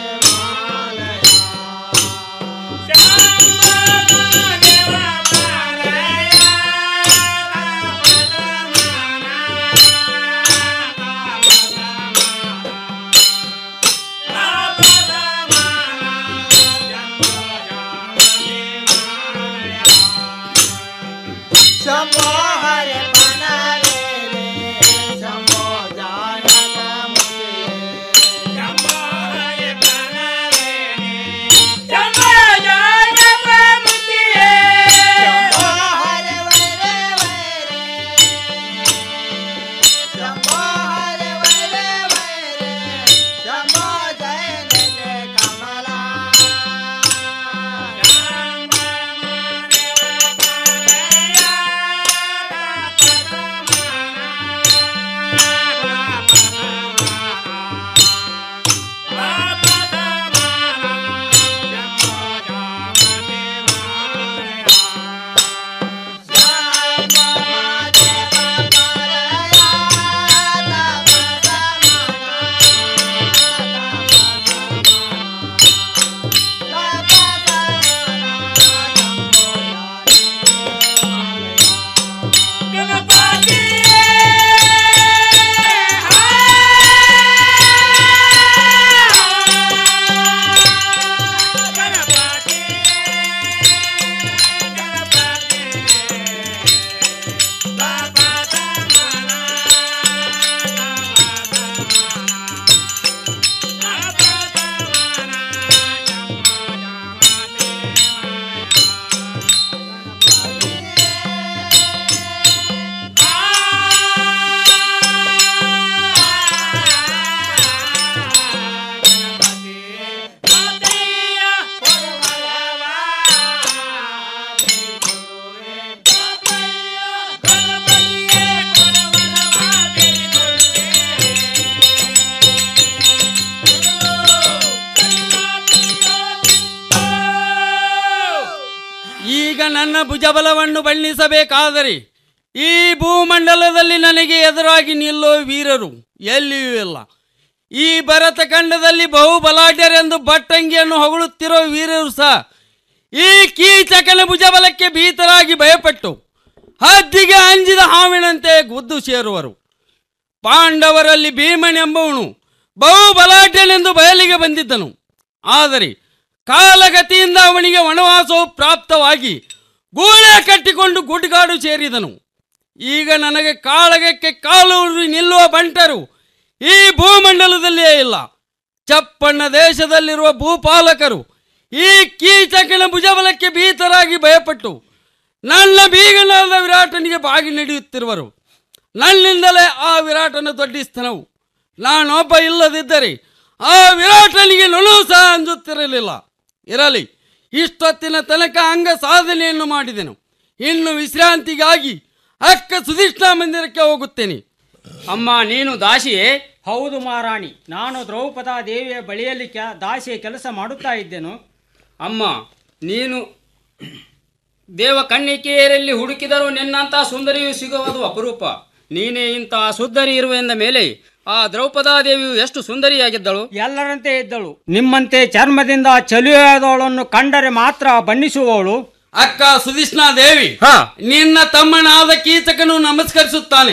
A: ನನ್ನ ಭುಜಬಲವನ್ನು ಬಣ್ಣಿಸಬೇಕಾದರೆ ಈ ಭೂಮಂಡಲದಲ್ಲಿ ನನಗೆ ಎದುರಾಗಿ ನಿಲ್ಲೋ ವೀರರು ಎಲ್ಲಿಯೂ ಇಲ್ಲ ಈ ಭರತ ಖಂಡದಲ್ಲಿ ಬಹು ಬಲಾಢ್ಯರೆಂದು ಭಟ್ಟಂಗಿಯನ್ನು ಹೊಗಳುತ್ತಿರೋ ವೀರರು ಸಹ ಈ ಕೀಚಕನ ಭುಜಬಲಕ್ಕೆ ಭೀತರಾಗಿ ಭಯಪಟ್ಟು ಹದ್ದಿಗೆ ಅಂಜಿದ ಹಾವಿನಂತೆ ಗುದ್ದು ಸೇರುವರು ಪಾಂಡವರಲ್ಲಿ ಭೀಮನೆಂಬವನು ಬಹು ಬಲಾಢ್ಯನೆಂದು ಬಯಲಿಗೆ ಬಂದಿದ್ದನು ಆದರೆ ಕಾಲಗತಿಯಿಂದ ಅವನಿಗೆ ವನವಾಸವು ಪ್ರಾಪ್ತವಾಗಿ ಗೂಳೆ ಕಟ್ಟಿಕೊಂಡು ಗುಡ್ಗಾಡು ಸೇರಿದನು ಈಗ ನನಗೆ ಕಾಳಗಕ್ಕೆ ಕಾಲು ಊರಿ ನಿಲ್ಲುವ ಬಂಟರು ಈ ಭೂಮಂಡಲದಲ್ಲಿಯೇ ಇಲ್ಲ ಚಪ್ಪಣ್ಣ ದೇಶದಲ್ಲಿರುವ ಭೂಪಾಲಕರು ಈ ಕೀಚಕನ ಭುಜಬಲಕ್ಕೆ ಭೀತರಾಗಿ ಭಯಪಟ್ಟು ನನ್ನ ಬೀಗನಾದ ವಿರಾಟನಿಗೆ ಬಾಗಿ ನಡೆಯುತ್ತಿರುವರು ನನ್ನಿಂದಲೇ ಆ ವಿರಾಟನ ದೊಡ್ಡಿಸ್ತನವು ನಾನೊಬ್ಬ ಇಲ್ಲದಿದ್ದರೆ ಆ ವಿರಾಟನಿಗೆ ನೊಳು ಸಹ ಅಂಜುತ್ತಿರಲಿಲ್ಲ ಇರಲಿ ಇಷ್ಟೊತ್ತಿನ ತನಕ ಅಂಗ ಸಾಧನೆಯನ್ನು ಮಾಡಿದೆನು ಇನ್ನು ವಿಶ್ರಾಂತಿಗಾಗಿ ಅಕ್ಕ ಸುಧಿಷ್ಠಾ ಮಂದಿರಕ್ಕೆ ಹೋಗುತ್ತೇನೆ
B: ಅಮ್ಮ ನೀನು ದಾಸಿಯೇ ಹೌದು ಮಹಾರಾಣಿ ನಾನು ದ್ರೌಪದಾ ದೇವಿಯ ಬಳಿಯಲ್ಲಿ ಕೆ ದಾಸಿಯ ಕೆಲಸ ಮಾಡುತ್ತಾ ಇದ್ದೆನು
A: ಅಮ್ಮ ನೀನು
B: ದೇವ ಕನ್ನಿಕೆಯರಲ್ಲಿ ಹುಡುಕಿದರೂ ನಿನ್ನಂಥ ಸುಂದರಿಯು ಸಿಗುವುದು ಅಪರೂಪ ನೀನೇ ಇಂಥ ಸುಂದರಿ ಇರುವೆಂದ ಮೇಲೆ ಆ ದ್ರೌಪದಾ ದೇವಿಯು ಎಷ್ಟು ಸುಂದರಿಯಾಗಿದ್ದಳು ಎಲ್ಲರಂತೆ ಇದ್ದಳು ನಿಮ್ಮಂತೆ ಚರ್ಮದಿಂದ ಚಲಿಯಾದವಳನ್ನು ಕಂಡರೆ ಮಾತ್ರ ಬಣ್ಣಿಸುವವಳು
A: ಅಕ್ಕ ಸುಧಿಷ್ಣಾ ದೇವಿ ನಿನ್ನ ತಮ್ಮನಾದ ಕೀಚಕನು ನಮಸ್ಕರಿಸುತ್ತಾನೆ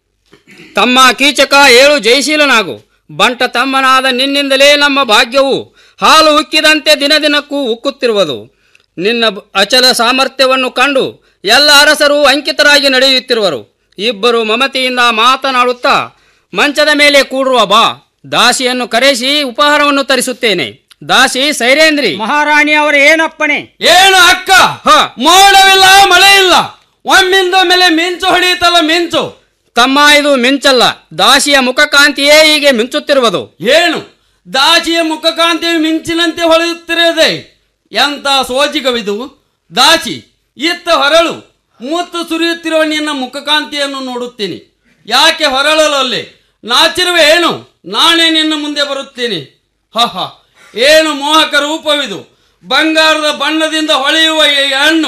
B: ತಮ್ಮ ಕೀಚಕ ಏಳು ಜಯಶೀಲನಾಗು ಬಂಟ ತಮ್ಮನಾದ ನಿನ್ನಿಂದಲೇ ನಮ್ಮ ಭಾಗ್ಯವು ಹಾಲು ಉಕ್ಕಿದಂತೆ ದಿನದಿನಕ್ಕೂ ಉಕ್ಕುತ್ತಿರುವುದು ನಿನ್ನ ಬ- ಅಚಲ ಸಾಮರ್ಥ್ಯವನ್ನು ಕಂಡು ಎಲ್ಲ ಅರಸರು ಅಂಕಿತರಾಗಿ ನಡೆಯುತ್ತಿರುವರು ಇಬ್ಬರು ಮಮತೆಯಿಂದ ಮಾತನಾಡುತ್ತಾ ಮಂಚದ ಮೇಲೆ ಕೂಡುವ ಬಾ ದಾಸಿಯನ್ನು ಕರೆಸಿ ಉಪಹಾರವನ್ನು ತರಿಸುತ್ತೇನೆ ದಾಸಿ ಸೈರೇಂದ್ರಿ ಮಹಾರಾಣಿ ಅವರ ಏನಪ್ಪಣೆ
A: ಏನು ಅಕ್ಕ ಮೋಡವಿಲ್ಲ ಮಳೆ ಇಲ್ಲ ಒಮ್ಮಿಂದ ಮೇಲೆ ಮಿಂಚು ಹೊಡೆಯುತ್ತಲ್ಲ ಮಿಂಚು
B: ತಮ್ಮ ಇದು ಮಿಂಚಲ್ಲ ದಾಸಿಯ ಮುಖಕಾಂತಿಯೇ ಹೀಗೆ ಮಿಂಚುತ್ತಿರುವುದು
A: ಏನು ದಾಸಿಯ ಮುಖಕಾಂತಿಯು ಮಿಂಚಿನಂತೆ ಹೊಳೆಯುತ್ತಿರುವುದೇ ಎಂತ ಸೋಜಿಗವಿದು ದಾಸಿ ಇತ್ತ ಹೊರಳು ಮುತ್ತು ಸುರಿಯುತ್ತಿರುವ ನಿನ್ನ ಮುಖಕಾಂತಿಯನ್ನು ನೋಡುತ್ತೇನೆ ಯಾಕೆ ಹೊರಳಲಲ್ಲೇ ನಾಚಿರುವೆ ಏನು ನಾನೇ ನಿನ್ನ ಮುಂದೆ ಬರುತ್ತೇನೆ ಹ ಏನು ಮೋಹಕ ರೂಪವಿದು ಬಂಗಾರದ ಬಣ್ಣದಿಂದ ಹೊಳೆಯುವ ಈ ಹಣ್ಣು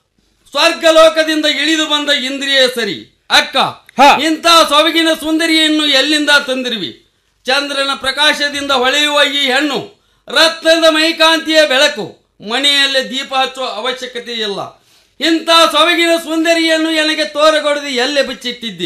A: ಸ್ವರ್ಗಲೋಕದಿಂದ ಇಳಿದು ಬಂದ ಇಂದ್ರಿಯ ಸರಿ ಅಕ್ಕ ಇಂಥ ಸೊಬಗಿನ ಸುಂದರಿಯನ್ನು ಎಲ್ಲಿಂದ ತಂದಿರುವಿ ಚಂದ್ರನ ಪ್ರಕಾಶದಿಂದ ಹೊಳೆಯುವ ಈ ಹೆಣ್ಣು ರತ್ನದ ಮೈಕಾಂತಿಯ ಬೆಳಕು ಮನೆಯಲ್ಲಿ ದೀಪ ಹಚ್ಚುವ ಅವಶ್ಯಕತೆ ಇಲ್ಲ ಇಂಥ ಸೊಬಗಿನ ಸುಂದರಿಯನ್ನು ನನಗೆ ತೋರಗೊಡದು ಎಲ್ಲೆ ಬಚ್ಚಿಟ್ಟಿದ್ದಿ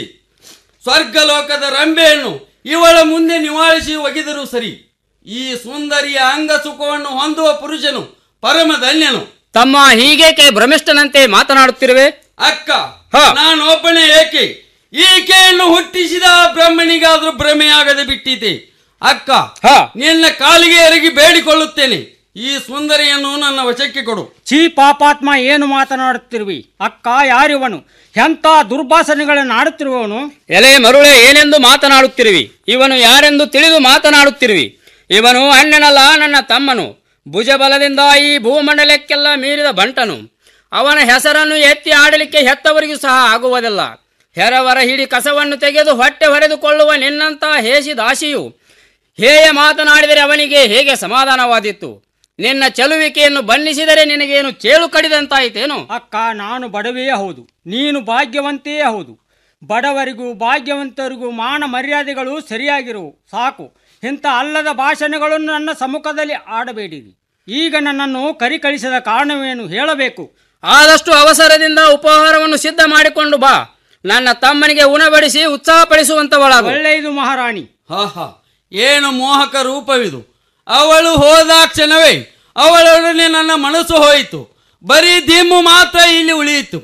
A: ಸ್ವರ್ಗಲೋಕದ ರಂಬೆಯನ್ನು ಇವಳ ಮುಂದೆ ನಿವಾಳಿಸಿ ಒಗೆದರೂ ಸರಿ ಈ ಸುಂದರಿಯ ಅಂಗ ಸುಖವನ್ನು ಹೊಂದುವ ಪುರುಷನು ಪರಮ ಧನ್ಯನು
B: ತಮ್ಮ ಹೀಗೇಕೆ ಭ್ರಮಿಷ್ಠನಂತೆ ಮಾತನಾಡುತ್ತಿರುವೆ
A: ಅಕ್ಕ ನಾನು ಒಬ್ಬನೇ ಏಕೆ ಈಕೆಯನ್ನು ಹುಟ್ಟಿಸಿದ ಆ ಬ್ರಹ್ಮನಿಗಾದ್ರೂ ಭ್ರಮೆಯಾಗದೆ ಬಿಟ್ಟಿದೆ ಅಕ್ಕ ನಿನ್ನ ಕಾಲಿಗೆ ಎರಗಿ ಬೇಡಿಕೊಳ್ಳುತ್ತೇನೆ ಈ ಸುಂದರಿಯನ್ನು ನನ್ನ ವಶಕ್ಕೆ ಕೊಡು
B: ಛೀ ಪಾಪಾತ್ಮ ಏನು ಮಾತನಾಡುತ್ತಿರುವಿ ಅಕ್ಕ ಯಾರಿವನು ಎಂಥ ದುರ್ಭಾಷಣೆಗಳನ್ನು ಆಡುತ್ತಿರುವವನು ಎಲೆ ಮರುಳೆ ಏನೆಂದು ಮಾತನಾಡುತ್ತಿರುವಿ ಇವನು ಯಾರೆಂದು ತಿಳಿದು ಮಾತನಾಡುತ್ತಿರುವಿ ಇವನು ಅಣ್ಣನಲ್ಲ ನನ್ನ ತಮ್ಮನು ಭುಜಬಲದಿಂದ ಈ ಭೂಮಂಡಲಕ್ಕೆಲ್ಲ ಮೀರಿದ ಬಂಟನು ಅವನ ಹೆಸರನ್ನು ಎತ್ತಿ ಆಡಲಿಕ್ಕೆ ಹೆತ್ತವರಿಗೂ ಸಹ ಆಗುವುದಿಲ್ಲ ಹೆರವರ ಹಿಡಿ ಕಸವನ್ನು ತೆಗೆದು ಹೊಟ್ಟೆ ಹೊರೆದುಕೊಳ್ಳುವ ನಿನ್ನಂಥ ಹೇಸಿ ದಾಸಿಯು ಹೇಯ ಮಾತನಾಡಿದರೆ ಅವನಿಗೆ ಹೇಗೆ ಸಮಾಧಾನವಾದಿತ್ತು ನಿನ್ನ ಚಲುವಿಕೆಯನ್ನು ಬಣ್ಣಿಸಿದರೆ ನಿನಗೇನು ಚೇಳು ಕಡಿದಂತಾಯಿತೇನು ಅಕ್ಕ ನಾನು ಬಡವೆಯೇ ಹೌದು ನೀನು ಭಾಗ್ಯವಂತೆಯೇ ಹೌದು ಬಡವರಿಗೂ ಭಾಗ್ಯವಂತರಿಗೂ ಮಾನ ಮರ್ಯಾದೆಗಳು ಸರಿಯಾಗಿರುವು ಸಾಕು ಇಂಥ ಅಲ್ಲದ ಭಾಷಣಗಳನ್ನು ನನ್ನ ಸಮ್ಮುಖದಲ್ಲಿ ಆಡಬೇಡಿರಿ ಈಗ ನನ್ನನ್ನು ಕರಿಕಳಿಸಿದ ಕಾರಣವೇನು ಹೇಳಬೇಕು ಆದಷ್ಟು ಅವಸರದಿಂದ ಉಪಹಾರವನ್ನು ಸಿದ್ಧ ಮಾಡಿಕೊಂಡು ಬಾ ನನ್ನ ತಮ್ಮನಿಗೆ ಉಣಬಡಿಸಿ ಉತ್ಸಾಹಪಡಿಸುವಂತವಳಾಗು ಒಳ್ಳೆಯದು ಮಹಾರಾಣಿ
A: ಹಾ ಹಾ ಏನು ಮೋಹಕ ರೂಪವಿದು ಅವಳು ಹೋದ ಕ್ಷಣವೇ ಅವಳೊಡನೆ ನನ್ನ ಮನಸ್ಸು ಹೋಯಿತು ಬರೀ ದಿಮ್ಮು ಮಾತ್ರ ಇಲ್ಲಿ ಉಳಿಯಿತು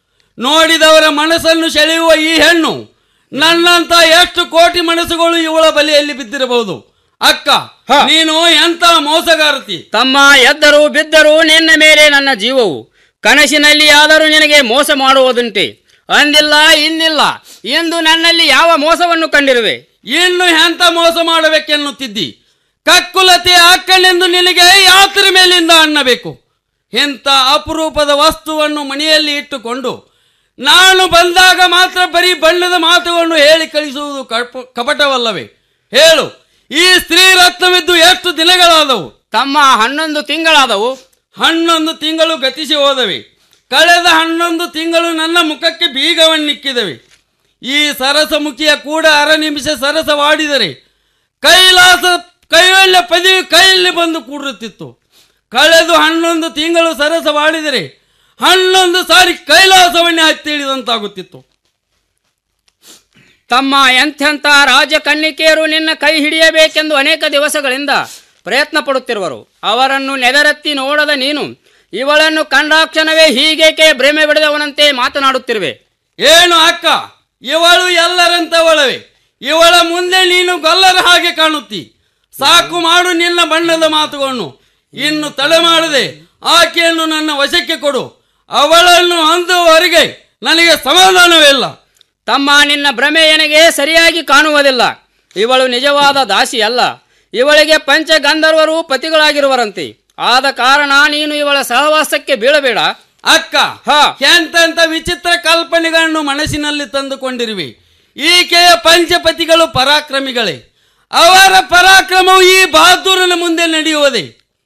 A: ನೋಡಿದವರ ಮನಸ್ಸನ್ನು ಸೆಳೆಯುವ ಈ ಹೆಣ್ಣು ನನ್ನಂತ ಎಷ್ಟು ಕೋಟಿ ಮನಸ್ಸುಗಳು ಇವಳ ಬಲಿಯಲ್ಲಿ ಬಿದ್ದಿರಬಹುದು ಅಕ್ಕ ನೀನು ಎಂತ ಮೋಸಗಾರತಿ
B: ತಮ್ಮ ಎದ್ದರು ಬಿದ್ದರು ನಿನ್ನ ಮೇಲೆ ನನ್ನ ಜೀವವು ಕನಸಿನಲ್ಲಿ ಆದರೂ ನಿನಗೆ ಮೋಸ ಮಾಡುವುದುಂಟೆ ಅಂದಿಲ್ಲ ಇನ್ನಿಲ್ಲ ಎಂದು ನನ್ನಲ್ಲಿ ಯಾವ ಮೋಸವನ್ನು ಕಂಡಿರುವೆ
A: ಇನ್ನು ಎಂತ ಮೋಸ ಮಾಡಬೇಕೆನ್ನುತ್ತಿದ್ದಿ ಕಕ್ಕುಲತೆ ಅಕ್ಕನೆಂದು ನಿನಗೆ ಯಾತ್ರ ಮೇಲಿಂದ ಅನ್ನಬೇಕು ಇಂಥ ಅಪರೂಪದ ವಸ್ತುವನ್ನು ಮನೆಯಲ್ಲಿ ಇಟ್ಟುಕೊಂಡು ನಾನು ಬಂದಾಗ ಮಾತ್ರ ಬರೀ ಬಣ್ಣದ ಮಾತುಗಳನ್ನು ಹೇಳಿ ಕಳಿಸುವುದು ಕಪ ಕಪಟವಲ್ಲವೇ ಹೇಳು ಈ ಸ್ತ್ರೀ ರತ್ನವಿದ್ದು ಎಷ್ಟು ದಿನಗಳಾದವು
B: ತಮ್ಮ ಹನ್ನೊಂದು ತಿಂಗಳಾದವು
A: ಹನ್ನೊಂದು ತಿಂಗಳು ಗತಿಸಿ ಹೋದವೆ ಕಳೆದ ಹನ್ನೊಂದು ತಿಂಗಳು ನನ್ನ ಮುಖಕ್ಕೆ ಬೀಗವನ್ನಿಕ್ಕಿದವೆ ಈ ಸರಸಮುಖಿಯ ಕೂಡ ಅರ ನಿಮಿಷ ಸರಸವಾಡಿದರೆ ಕೈಲಾಸ ಕೈವಲ್ಯ ಪದವಿ ಕೈಯಲ್ಲಿ ಬಂದು ಕೂಡುತ್ತಿತ್ತು ಕಳೆದು ಹನ್ನೊಂದು ತಿಂಗಳು ಸರಸವಾಡಿದರೆ ಹನ್ನೊಂದು ಸಾರಿ ಕೈಲಾಸವನ್ನೇ ಹತ್ತಿಳಿದಂತಾಗುತ್ತಿತ್ತು
B: ತಮ್ಮ ಎಂಥೆಂಥ ರಾಜ ಕನ್ನಿಕೆಯರು ನಿನ್ನ ಕೈ ಹಿಡಿಯಬೇಕೆಂದು ಅನೇಕ ದಿವಸಗಳಿಂದ ಪ್ರಯತ್ನ ಪಡುತ್ತಿರುವರು ಅವರನ್ನು ನೆದರೆತ್ತಿ ನೋಡದ ನೀನು ಇವಳನ್ನು ಕಂಡಾಕ್ಷಣವೇ ಹೀಗೇಕೆ ಭ್ರಮೆ ಬಿಡದವನಂತೆ ಮಾತನಾಡುತ್ತಿರುವೆ
A: ಏನು ಅಕ್ಕ ಇವಳು ಎಲ್ಲರಂತವಳವೆ ಇವಳ ಮುಂದೆ ನೀನು ಗೊಲ್ಲರ ಹಾಗೆ ಕಾಣುತ್ತಿ ಸಾಕು ಮಾಡು ನಿನ್ನ ಬಣ್ಣದ ಮಾತುಗಳನ್ನು ಇನ್ನು ತಡೆ ಮಾಡದೆ ಆಕೆಯನ್ನು ನನ್ನ ವಶಕ್ಕೆ ಕೊಡು ಅವಳನ್ನು ಹೊಂದುವವರೆಗೆ ನನಗೆ ಸಮಾಧಾನವಿಲ್ಲ
B: ತಮ್ಮ ನಿನ್ನ ಭ್ರಮೆ ನನಗೆ ಸರಿಯಾಗಿ ಕಾಣುವುದಿಲ್ಲ ಇವಳು ನಿಜವಾದ ದಾಸಿ ಅಲ್ಲ ಇವಳಿಗೆ ಪಂಚಗಂಧರ್ವರು ಪತಿಗಳಾಗಿರುವರಂತೆ ಆದ ಕಾರಣ ನೀನು ಇವಳ ಸಹವಾಸಕ್ಕೆ ಬೀಳಬೇಡ
A: ಅಕ್ಕ ಎಂತೆಂತ ವಿಚಿತ್ರ ಕಲ್ಪನೆಗಳನ್ನು ಮನಸ್ಸಿನಲ್ಲಿ ತಂದುಕೊಂಡಿರುವೆ ಈಕೆಯ ಪಂಚಪತಿಗಳು ಪರಾಕ್ರಮಿಗಳೇ ಅವರ ಪರಾಕ್ರಮವು ಈ ಬಹದ್ದೂರನ ಮುಂದೆ ನಡೆಯುವುದೇ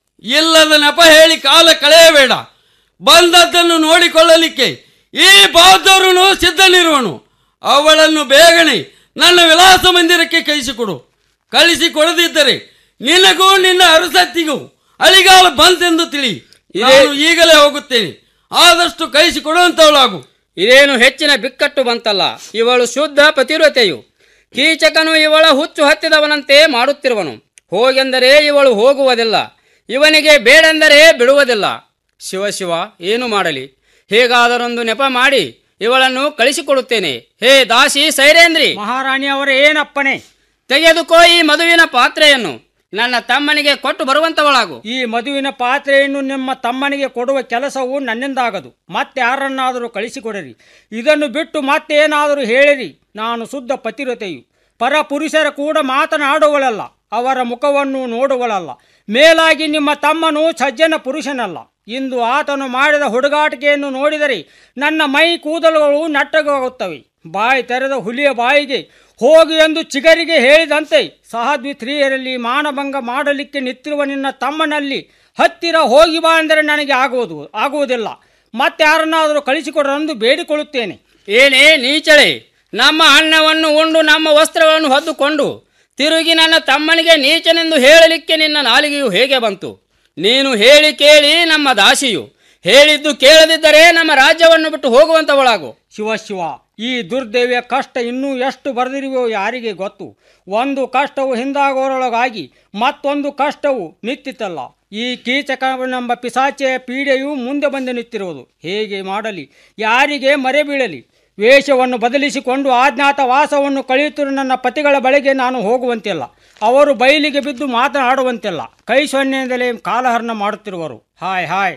A: ಇಲ್ಲದ ನೆಪ ಹೇಳಿ ಕಾಲ ಕಳೆಯಬೇಡ ಬಂದದ್ದನ್ನು ನೋಡಿಕೊಳ್ಳಲಿಕ್ಕೆ ಈ ಬಹದ್ದೂರನು ಸಿದ್ಧನಿರುವನು ಅವಳನ್ನು ಬೇಗನೆ ನನ್ನ ವಿಲಾಸ ಮಂದಿರಕ್ಕೆ ಕಳಿಸಿಕೊಡು ಕಳಿಸಿಕೊಡದಿದ್ದರೆ ನಿನಗೂ ನಿನ್ನ ಅರಸತ್ತಿಗೂ ಅಳಿಗಾಲ ಬಂತೆಂದು ತಿಳಿ ನಾನು ಈಗಲೇ ಹೋಗುತ್ತೇನೆ ಆದಷ್ಟು ಕಳಿಸಿಕೊಡುವಂತವಳಾಗು
B: ಇದೇನು ಹೆಚ್ಚಿನ ಬಿಕ್ಕಟ್ಟು ಬಂತಲ್ಲ ಇವಳು ಶುದ್ಧ ಪತಿವ್ರತೆಯು ಕೀಚಕನು ಇವಳ ಹುಚ್ಚು ಹತ್ತಿದವನಂತೆ ಮಾಡುತ್ತಿರುವನು ಹೋಗೆಂದರೆ ಇವಳು ಹೋಗುವುದಿಲ್ಲ ಇವನಿಗೆ ಬೇಡೆಂದರೆ ಬಿಡುವುದಿಲ್ಲ ಶಿವ ಶಿವ ಏನು ಮಾಡಲಿ ಹೇಗಾದರೊಂದು ನೆಪ ಮಾಡಿ ಇವಳನ್ನು ಕಳಿಸಿಕೊಡುತ್ತೇನೆ ಹೇ ದಾಸಿ ಸೈರೇಂದ್ರಿ
C: ಮಹಾರಾಣಿ ಅವರ ಏನಪ್ಪನೆ
B: ತೆಗೆದುಕೋ ಈ ಮದುವಿನ ಪಾತ್ರೆಯನ್ನು ನನ್ನ ತಮ್ಮನಿಗೆ ಕೊಟ್ಟು ಬರುವಂತವಳಾಗು
C: ಈ ಮದುವಿನ ಪಾತ್ರೆಯನ್ನು ನಿಮ್ಮ ತಮ್ಮನಿಗೆ ಕೊಡುವ ಕೆಲಸವು ನನ್ನಿಂದಾಗದು ಮತ್ತೆ ಯಾರನ್ನಾದರೂ ಕಳಿಸಿಕೊಡಿರಿ ಇದನ್ನು ಬಿಟ್ಟು ಮತ್ತೇನಾದರೂ ಹೇಳಿರಿ ನಾನು ಶುದ್ಧ ಪತಿರತೆಯು ಪರ ಪುರುಷರ ಕೂಡ ಮಾತನಾಡುವಳಲ್ಲ ಅವರ ಮುಖವನ್ನು ನೋಡುವಳಲ್ಲ ಮೇಲಾಗಿ ನಿಮ್ಮ ತಮ್ಮನು ಸಜ್ಜನ ಪುರುಷನಲ್ಲ ಇಂದು ಆತನು ಮಾಡಿದ ಹುಡುಗಾಟಿಕೆಯನ್ನು ನೋಡಿದರೆ ನನ್ನ ಮೈ ಕೂದಲುಗಳು ನಟ್ಟಗಾಗುತ್ತವೆ ಬಾಯಿ ತೆರೆದ ಹುಲಿಯ ಬಾಯಿಗೆ ಹೋಗಿ ಎಂದು ಚಿಗರಿಗೆ ಹೇಳಿದಂತೆ ಸಹದ್ವಿತ್ರಿಯರಲ್ಲಿ ಮಾನಭಂಗ ಮಾಡಲಿಕ್ಕೆ ನಿಂತಿರುವ ನಿನ್ನ ತಮ್ಮನಲ್ಲಿ ಹತ್ತಿರ ಹೋಗಿ ಬಾ ಅಂದರೆ ನನಗೆ ಆಗುವುದು ಆಗುವುದಿಲ್ಲ ಮತ್ತೆ ಯಾರನ್ನಾದರೂ ಕಳಿಸಿಕೊಡರೆಂದು ಬೇಡಿಕೊಳ್ಳುತ್ತೇನೆ
B: ಏನೇ ನೀಚಳೆ ನಮ್ಮ ಅನ್ನವನ್ನು ಉಂಡು ನಮ್ಮ ವಸ್ತ್ರಗಳನ್ನು ಹೊದ್ದುಕೊಂಡು ತಿರುಗಿ ನನ್ನ ತಮ್ಮನಿಗೆ ನೀಚನೆಂದು ಹೇಳಲಿಕ್ಕೆ ನಿನ್ನ ನಾಲಿಗೆಯು ಹೇಗೆ ಬಂತು ನೀನು ಹೇಳಿ ಕೇಳಿ ನಮ್ಮ ದಾಸಿಯು ಹೇಳಿದ್ದು ಕೇಳದಿದ್ದರೆ ನಮ್ಮ ರಾಜ್ಯವನ್ನು ಬಿಟ್ಟು ಹೋಗುವಂತವಳಾಗು
C: ಶಿವ ಶಿವ ಈ ದುರ್ದೈವಿಯ ಕಷ್ಟ ಇನ್ನೂ ಎಷ್ಟು ಬರೆದಿರುವೋ ಯಾರಿಗೆ ಗೊತ್ತು ಒಂದು ಕಷ್ಟವು ಹಿಂದಾಗೋರೊಳಗಾಗಿ ಮತ್ತೊಂದು ಕಷ್ಟವು ನಿಂತಿತಲ್ಲ ಈ ಕೀಚಕನೆಂಬ ಪಿಸಾಚೆಯ ಪೀಡೆಯು ಮುಂದೆ ಬಂದು ನಿಂತಿರುವುದು ಹೇಗೆ ಮಾಡಲಿ ಯಾರಿಗೆ ಮರೆ ಬೀಳಲಿ ವೇಷವನ್ನು ಬದಲಿಸಿಕೊಂಡು ಆಜ್ಞಾತ ವಾಸವನ್ನು ಕಳೆಯುತ್ತಿರುವ ನನ್ನ ಪತಿಗಳ ಬಳಿಗೆ ನಾನು ಹೋಗುವಂತಿಲ್ಲ ಅವರು ಬಯಲಿಗೆ ಬಿದ್ದು ಮಾತನಾಡುವಂತಿಲ್ಲ ಕೈ ಸೊನ್ನೆಯಿಂದಲೇ ಕಾಲಹರಣ ಮಾಡುತ್ತಿರುವರು ಹಾಯ್ ಹಾಯ್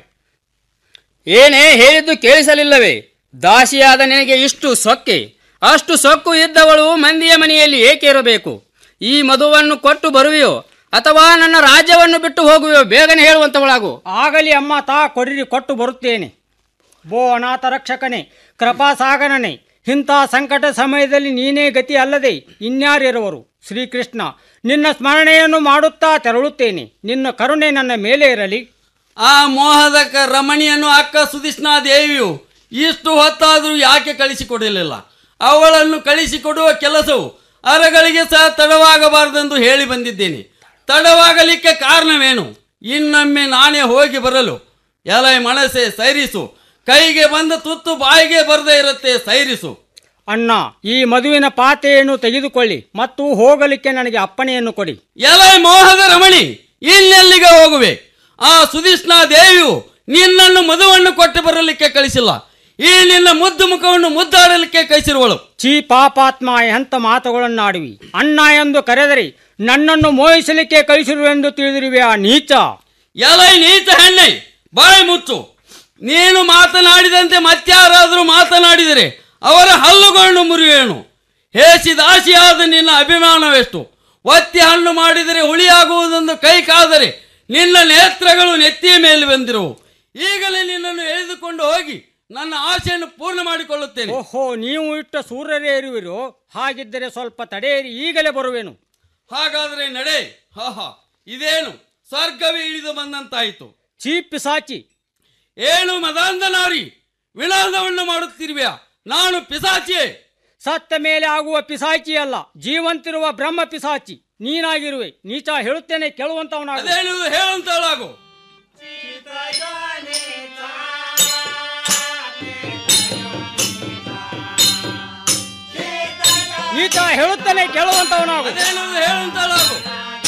B: ಏನೇ ಹೇಳಿದ್ದು ಕೇಳಿಸಲಿಲ್ಲವೇ ದಾಸಿಯಾದ ನಿನಗೆ ಇಷ್ಟು ಸೊಕ್ಕೆ ಅಷ್ಟು ಸೊಕ್ಕು ಇದ್ದವಳು ಮಂದಿಯ ಮನೆಯಲ್ಲಿ ಏಕೆ ಇರಬೇಕು ಈ ಮಧುವನ್ನು ಕೊಟ್ಟು ಬರುವೆಯೋ ಅಥವಾ ನನ್ನ ರಾಜ್ಯವನ್ನು ಬಿಟ್ಟು ಹೋಗುವೆಯೋ ಬೇಗನೆ ಹೇಳುವಂತವಳಾಗು
C: ಆಗಲಿ ಅಮ್ಮ ತಾ ಕೊಡಿರಿ ಕೊಟ್ಟು ಬರುತ್ತೇನೆ ಬೋ ಅನಾಥ ರಕ್ಷಕನೇ ಕೃಪಾಸಾಗರನೇ ಇಂಥ ಸಂಕಟ ಸಮಯದಲ್ಲಿ ನೀನೇ ಗತಿ ಅಲ್ಲದೆ ಇನ್ಯಾರಿರುವರು ಶ್ರೀಕೃಷ್ಣ ನಿನ್ನ ಸ್ಮರಣೆಯನ್ನು ಮಾಡುತ್ತಾ ತೆರಳುತ್ತೇನೆ ನಿನ್ನ ಕರುಣೆ ನನ್ನ ಮೇಲೆ ಇರಲಿ
A: ಆ ಮೋಹದ ಕ- ರಮಣಿಯನ್ನು ಅಕ್ಕ ಸುಧಿಷ್ಣಾ ದೇವಿಯು ಇಷ್ಟು ಹೊತ್ತಾದರೂ ಯಾಕೆ ಕಳಿಸಿಕೊಡಲಿಲ್ಲ ಅವಳನ್ನು ಕಳಿಸಿಕೊಡುವ ಕೆಲಸವು ಅರಗಳಿಗೆ ಸಹ ತಡವಾಗಬಾರದೆಂದು ಹೇಳಿ ಬಂದಿದ್ದೇನೆ ತಡವಾಗಲಿಕ್ಕೆ ಕಾರಣವೇನು ಇನ್ನೊಮ್ಮೆ ನಾನೇ ಹೋಗಿ ಬರಲು ಎಲೆ ಮನಸ್ಸೆ ಸೈರಿಸು ಕೈಗೆ ಬಂದ ತುತ್ತು ಬಾಯಿಗೆ ಬರದೇ ಇರುತ್ತೆ ಸೈರಿಸು
C: ಅಣ್ಣ ಈ ಮದುವಿನ ಪಾತೆಯನ್ನು ತೆಗೆದುಕೊಳ್ಳಿ ಮತ್ತು ಹೋಗಲಿಕ್ಕೆ ನನಗೆ ಅಪ್ಪಣೆಯನ್ನು ಕೊಡಿ
A: ಎಲೆ ಮೋಹದ ರಮಣಿ ಇನ್ನೆಲ್ಲಿಗೆ ಹೋಗುವೆ ಆ ಸುಧಿಷ್ಣಾ ದೇವಿಯು ನಿನ್ನನ್ನು ಮದುವನ್ನು ಕೊಟ್ಟು ಬರಲಿಕ್ಕೆ ಕಳಿಸಿಲ್ಲ ಈ ನಿನ್ನ ಮುದ್ದು ಮುಖವನ್ನು ಮುದ್ದಾಡಲಿಕ್ಕೆ ಕಳಿಸಿರುವಳು
C: ಚೀ ಪಾಪಾತ್ಮ ಎಂಥ ಮಾತುಗಳನ್ನಾಡುವಿ ಅಣ್ಣ ಎಂದು ಕರೆದರೆ ನನ್ನನ್ನು ಮೋಹಿಸಲಿಕ್ಕೆ ಕಳಿಸಿರುವೆಂದು ತಿಳಿದಿರುವೆ ಆ ನೀಚ
A: ಎಲೈ ನೀಚ ಹೆಣ್ಣೆ ಬಾಯಿ ಮುಚ್ಚು ನೀನು ಮಾತನಾಡಿದಂತೆ ಮತ್ಯಾರಾದರೂ ಮಾತನಾಡಿದರೆ ಅವರ ಹಲ್ಲುಗಳನ್ನು ಮುರಿಯುವೇನು ಹೇಸಿ ದಾಸಿಯಾದ ನಿನ್ನ ಅಭಿಮಾನವೆಷ್ಟು ಒತ್ತಿ ಹಣ್ಣು ಮಾಡಿದರೆ ಹುಳಿಯಾಗುವುದೊಂದು ಕೈ ಕಾದರೆ ನಿನ್ನ ನೇತ್ರಗಳು ನೆತ್ತಿಯ ಮೇಲೆ ಬಂದಿರುವು ಈಗಲೇ ನಿನ್ನನ್ನು ಎಳೆದುಕೊಂಡು ಹೋಗಿ ನನ್ನ ಆಸೆಯನ್ನು ಪೂರ್ಣ ಮಾಡಿಕೊಳ್ಳುತ್ತೇನೆ
C: ಓಹೋ ನೀವು ಇಟ್ಟ ಸೂರ್ಯರೇ ಇರುವಿರೋ ಹಾಗಿದ್ದರೆ ಸ್ವಲ್ಪ ತಡೆಯಿರಿ ಈಗಲೇ ಬರುವೆನು
A: ಹಾಗಾದರೆ ನಡೆ ಹಾ ಹಾ ಇದೇನು ಸ್ವರ್ಗವೇ ಇಳಿದು ಬಂದಂತಾಯಿತು
C: ಚೀ ಪಿಸಾಚಿ
A: ಏನು ಮದಾಂಧ ನಾರಿ ವಿನೋದವನ್ನು ಮಾಡುತ್ತಿರುವೆಯಾ ನಾನು ಪಿಸಾಚಿಯೇ
C: ಸತ್ತ ಮೇಲೆ ಆಗುವ ಪಿಸಾಚಿ ಅಲ್ಲ ಜೀವಂತಿರುವ ಬ್ರಹ್ಮ ಪಿಸಾಚಿ ನೀನಾಗಿರುವೆ ನೀಚ ಹೇಳುತ್ತೇನೆ ಕೇಳುವಂತವನಾಗ
A: ಅದೇನು ಹೇಳುವಂತವಳಾಗು
C: ನೀಚ ಹೇಳುತ್ತೇನೆ ಕೇಳುವಂತವನಾಗು
A: ಅದೇನು ಹೇಳುವಂತವಳಾಗು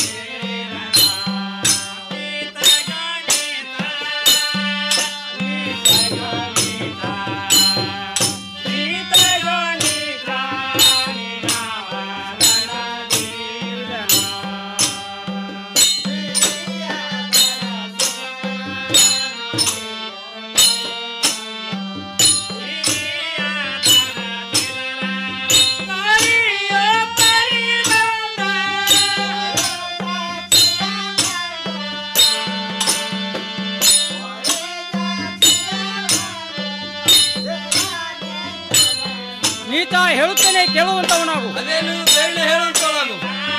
C: ನೀಚ ಹೇಳುತ್ತೇನೆ ಕೇಳುವಂತವನಾಗು
A: ಅದೇನು ಹೇಳಿ ಹೇಳುವಂತವಳಾಗು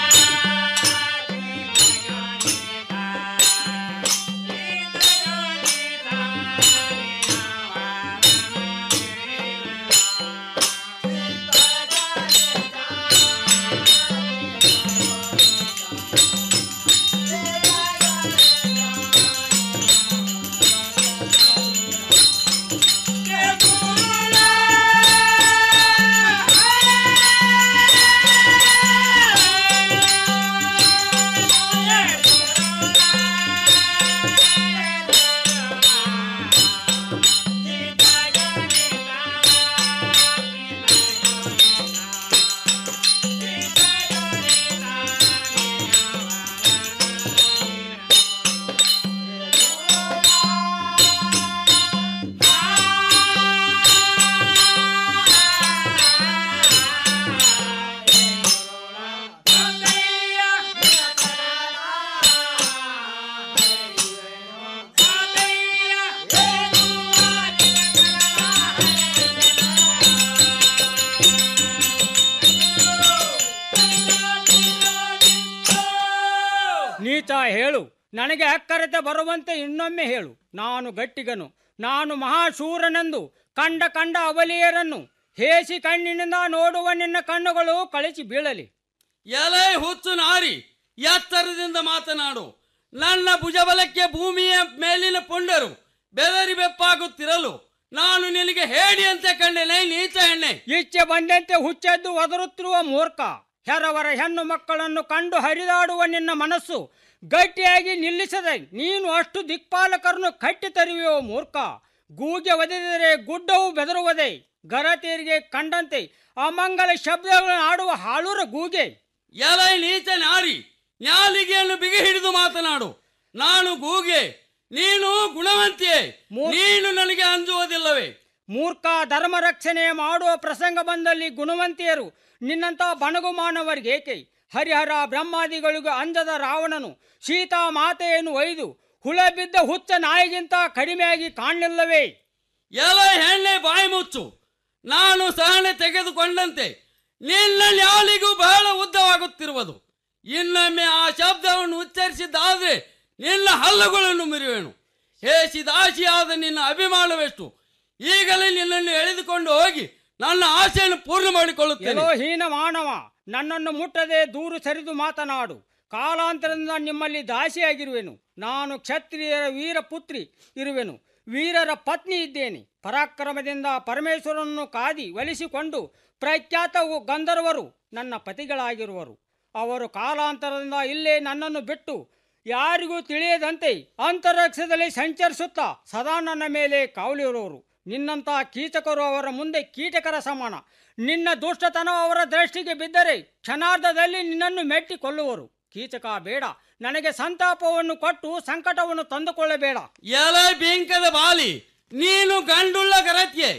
C: ನೀಚ ಹೇಳು ನನಗೆ ಅಕ್ಕರತೆ ಬರುವಂತೆ ಇನ್ನೊಮ್ಮೆ ಹೇಳು ನಾನು ಗಟ್ಟಿಗನು ನಾನು ಮಹಾಶೂರನೆಂದು ಕಂಡ ಕಂಡ ಅವಲಿಯರನ್ನು ಹೇಸಿ ಕಣ್ಣಿನಿಂದ ನೋಡುವ ನಿನ್ನ ಕಣ್ಣುಗಳು ಕಳಿಸಿ ಬೀಳಲಿ
A: ಎಲೆ ಹುಚ್ಚು ನಾರಿ ಎತ್ತರದಿಂದ ಮಾತನಾಡು ನನ್ನ ಭುಜಬಲಕ್ಕೆ ಭೂಮಿಯ ಮೇಲಿನ ಪುಂಡರು ಬೆದರಿ ಬೆಪ್ಪಾಗುತ್ತಿರಲು ನಾನು ನಿನಗೆ ಹೇಳಿ ಅಂತ ಕಂಡೆನೆ ನೀಚ ಎಣ್ಣೆ
C: ಇಚ್ಛೆ ಬಂದಂತೆ ಹುಚ್ಚೆದ್ದು ಒದರುತ್ತಿರುವ ಮೂರ್ಖ ಹೆರವರ ಹೆಣ್ಣು ಮಕ್ಕಳನ್ನು ಕಂಡು ಹರಿದಾಡುವ ನಿನ್ನ ಮನಸ್ಸು ಗಟ್ಟಿಯಾಗಿ ನಿಲ್ಲಿಸದೆ ನೀನು ಅಷ್ಟು ದಿಕ್ಪಾಲಕರನ್ನು ಕಟ್ಟಿ ತರುವೆಯೋ ಮೂರ್ಖ ಗೂಗೆ ಒದೆದರೆ ಗುಡ್ಡವು ಬೆದರುವುದೇ ಗರತೇರಿಗೆ ಕಂಡಂತೆ ಅಮಂಗಲ ಶಬ್ದಗಳನ್ನು ಆಡುವ ಹಾಳೂರ ಗೂಗೆ
A: ಎಲೆ ನೀಚ ನಾರಿ ನ್ಯಾಲಿಗೆಯನ್ನು ಬಿಗಿ ಹಿಡಿದು ಮಾತನಾಡು ನಾನು ಗೂಗೆ ನೀನು ಗುಣವಂತಿಯೇ ನೀನು ನನಗೆ ಅಂಜುವುದಿಲ್ಲವೇ
C: ಮೂರ್ಖ ಧರ್ಮ ರಕ್ಷಣೆ ಮಾಡುವ ಪ್ರಸಂಗ ಬಂದಲ್ಲಿ ಗುಣವಂತಿಯರು ನಿನ್ನಂಥ ಬಣಗು ಮಾನವರಿಗೇಕೆ ಹರಿಹರ ಬ್ರಹ್ಮಾದಿಗಳಿಗೂ ಅಂಜದ ರಾವಣನು ಸೀತಾ ಮಾತೆಯನ್ನು ಒಯ್ದು ಹುಳ ಬಿದ್ದ ಹುಚ್ಚ ನಾಯಿಗಿಂತ ಕಡಿಮೆಯಾಗಿ ಕಾಣಲಿಲ್ಲವೇ
A: ಎಲೆ ಹೆಣ್ಣೆ ಬಾಯಿ ಮುಚ್ಚು ನಾನು ಸಹನೆ ತೆಗೆದುಕೊಂಡಂತೆ ನಿನ್ನ ನ್ಯಾಲಿಗೂ ಬಹಳ ಉದ್ದವಾಗುತ್ತಿರುವುದು ಇನ್ನೊಮ್ಮೆ ಆ ಶಬ್ದವನ್ನು ಉಚ್ಚರಿಸಿದ್ದಾದ್ರೆ ನಿನ್ನ ಹಲ್ಲುಗಳನ್ನು ಮುರಿಯುವೆನು ಹೇಸಿದಾಸಿಯಾದ ನಿನ್ನ ಅಭಿಮಾನವೆಷ್ಟು ಈಗಲೇ ನಿನ್ನನ್ನು ಎಳೆದುಕೊಂಡು ಹೋಗಿ ನನ್ನ ಆಸೆಯನ್ನು ಪೂರ್ಣ ಮಾಡಿಕೊಳ್ಳುತ್ತೇನೆ
C: ಎಲ್ಲೋ ಹೀನ ಮಾನವ ನನ್ನನ್ನು ಮುಟ್ಟದೆ ದೂರು ಸರಿದು ಮಾತನಾಡು ಕಾಲಾಂತರದಿಂದ ನಿಮ್ಮಲ್ಲಿ ದಾಸಿಯಾಗಿರುವೆನು ನಾನು ಕ್ಷತ್ರಿಯರ ವೀರ ಪುತ್ರಿ ಇರುವೆನು ವೀರರ ಪತ್ನಿ ಇದ್ದೇನೆ ಪರಾಕ್ರಮದಿಂದ ಪರಮೇಶ್ವರನನ್ನು ಕಾದಿ ಒಲಿಸಿಕೊಂಡು ಪ್ರಖ್ಯಾತ ಗಂಧರ್ವರು ನನ್ನ ಪತಿಗಳಾಗಿರುವರು ಅವರು ಕಾಲಾಂತರದಿಂದ ಇಲ್ಲೇ ನನ್ನನ್ನು ಬಿಟ್ಟು ಯಾರಿಗೂ ತಿಳಿಯದಂತೆ ಅಂತರಿಕ್ಷದಲ್ಲಿ ಸಂಚರಿಸುತ್ತಾ ಸದಾ ನನ್ನ ಮೇಲೆ ಕಾವಲಿರುವವರು ನಿನ್ನಂಥ ಕೀಚಕರು ಅವರ ಮುಂದೆ ಕೀಟಕರ ಸಮಾನ ನಿನ್ನ ದುಷ್ಟತನ ಅವರ ದೃಷ್ಟಿಗೆ ಬಿದ್ದರೆ ಕ್ಷಣಾರ್ಧದಲ್ಲಿ ನಿನ್ನನ್ನು ಮೆಟ್ಟಿ ಕೊಲ್ಲುವರು ಕೀಚಕ ಬೇಡ ನನಗೆ ಸಂತಾಪವನ್ನು ಕೊಟ್ಟು ಸಂಕಟವನ್ನು ತಂದುಕೊಳ್ಳಬೇಡ
A: ಎಲೆ ಬಿಂಕದ ಬಾಲಿ ನೀನು ಗಂಡುಳ್ಳ ಗರತ್ಯೆ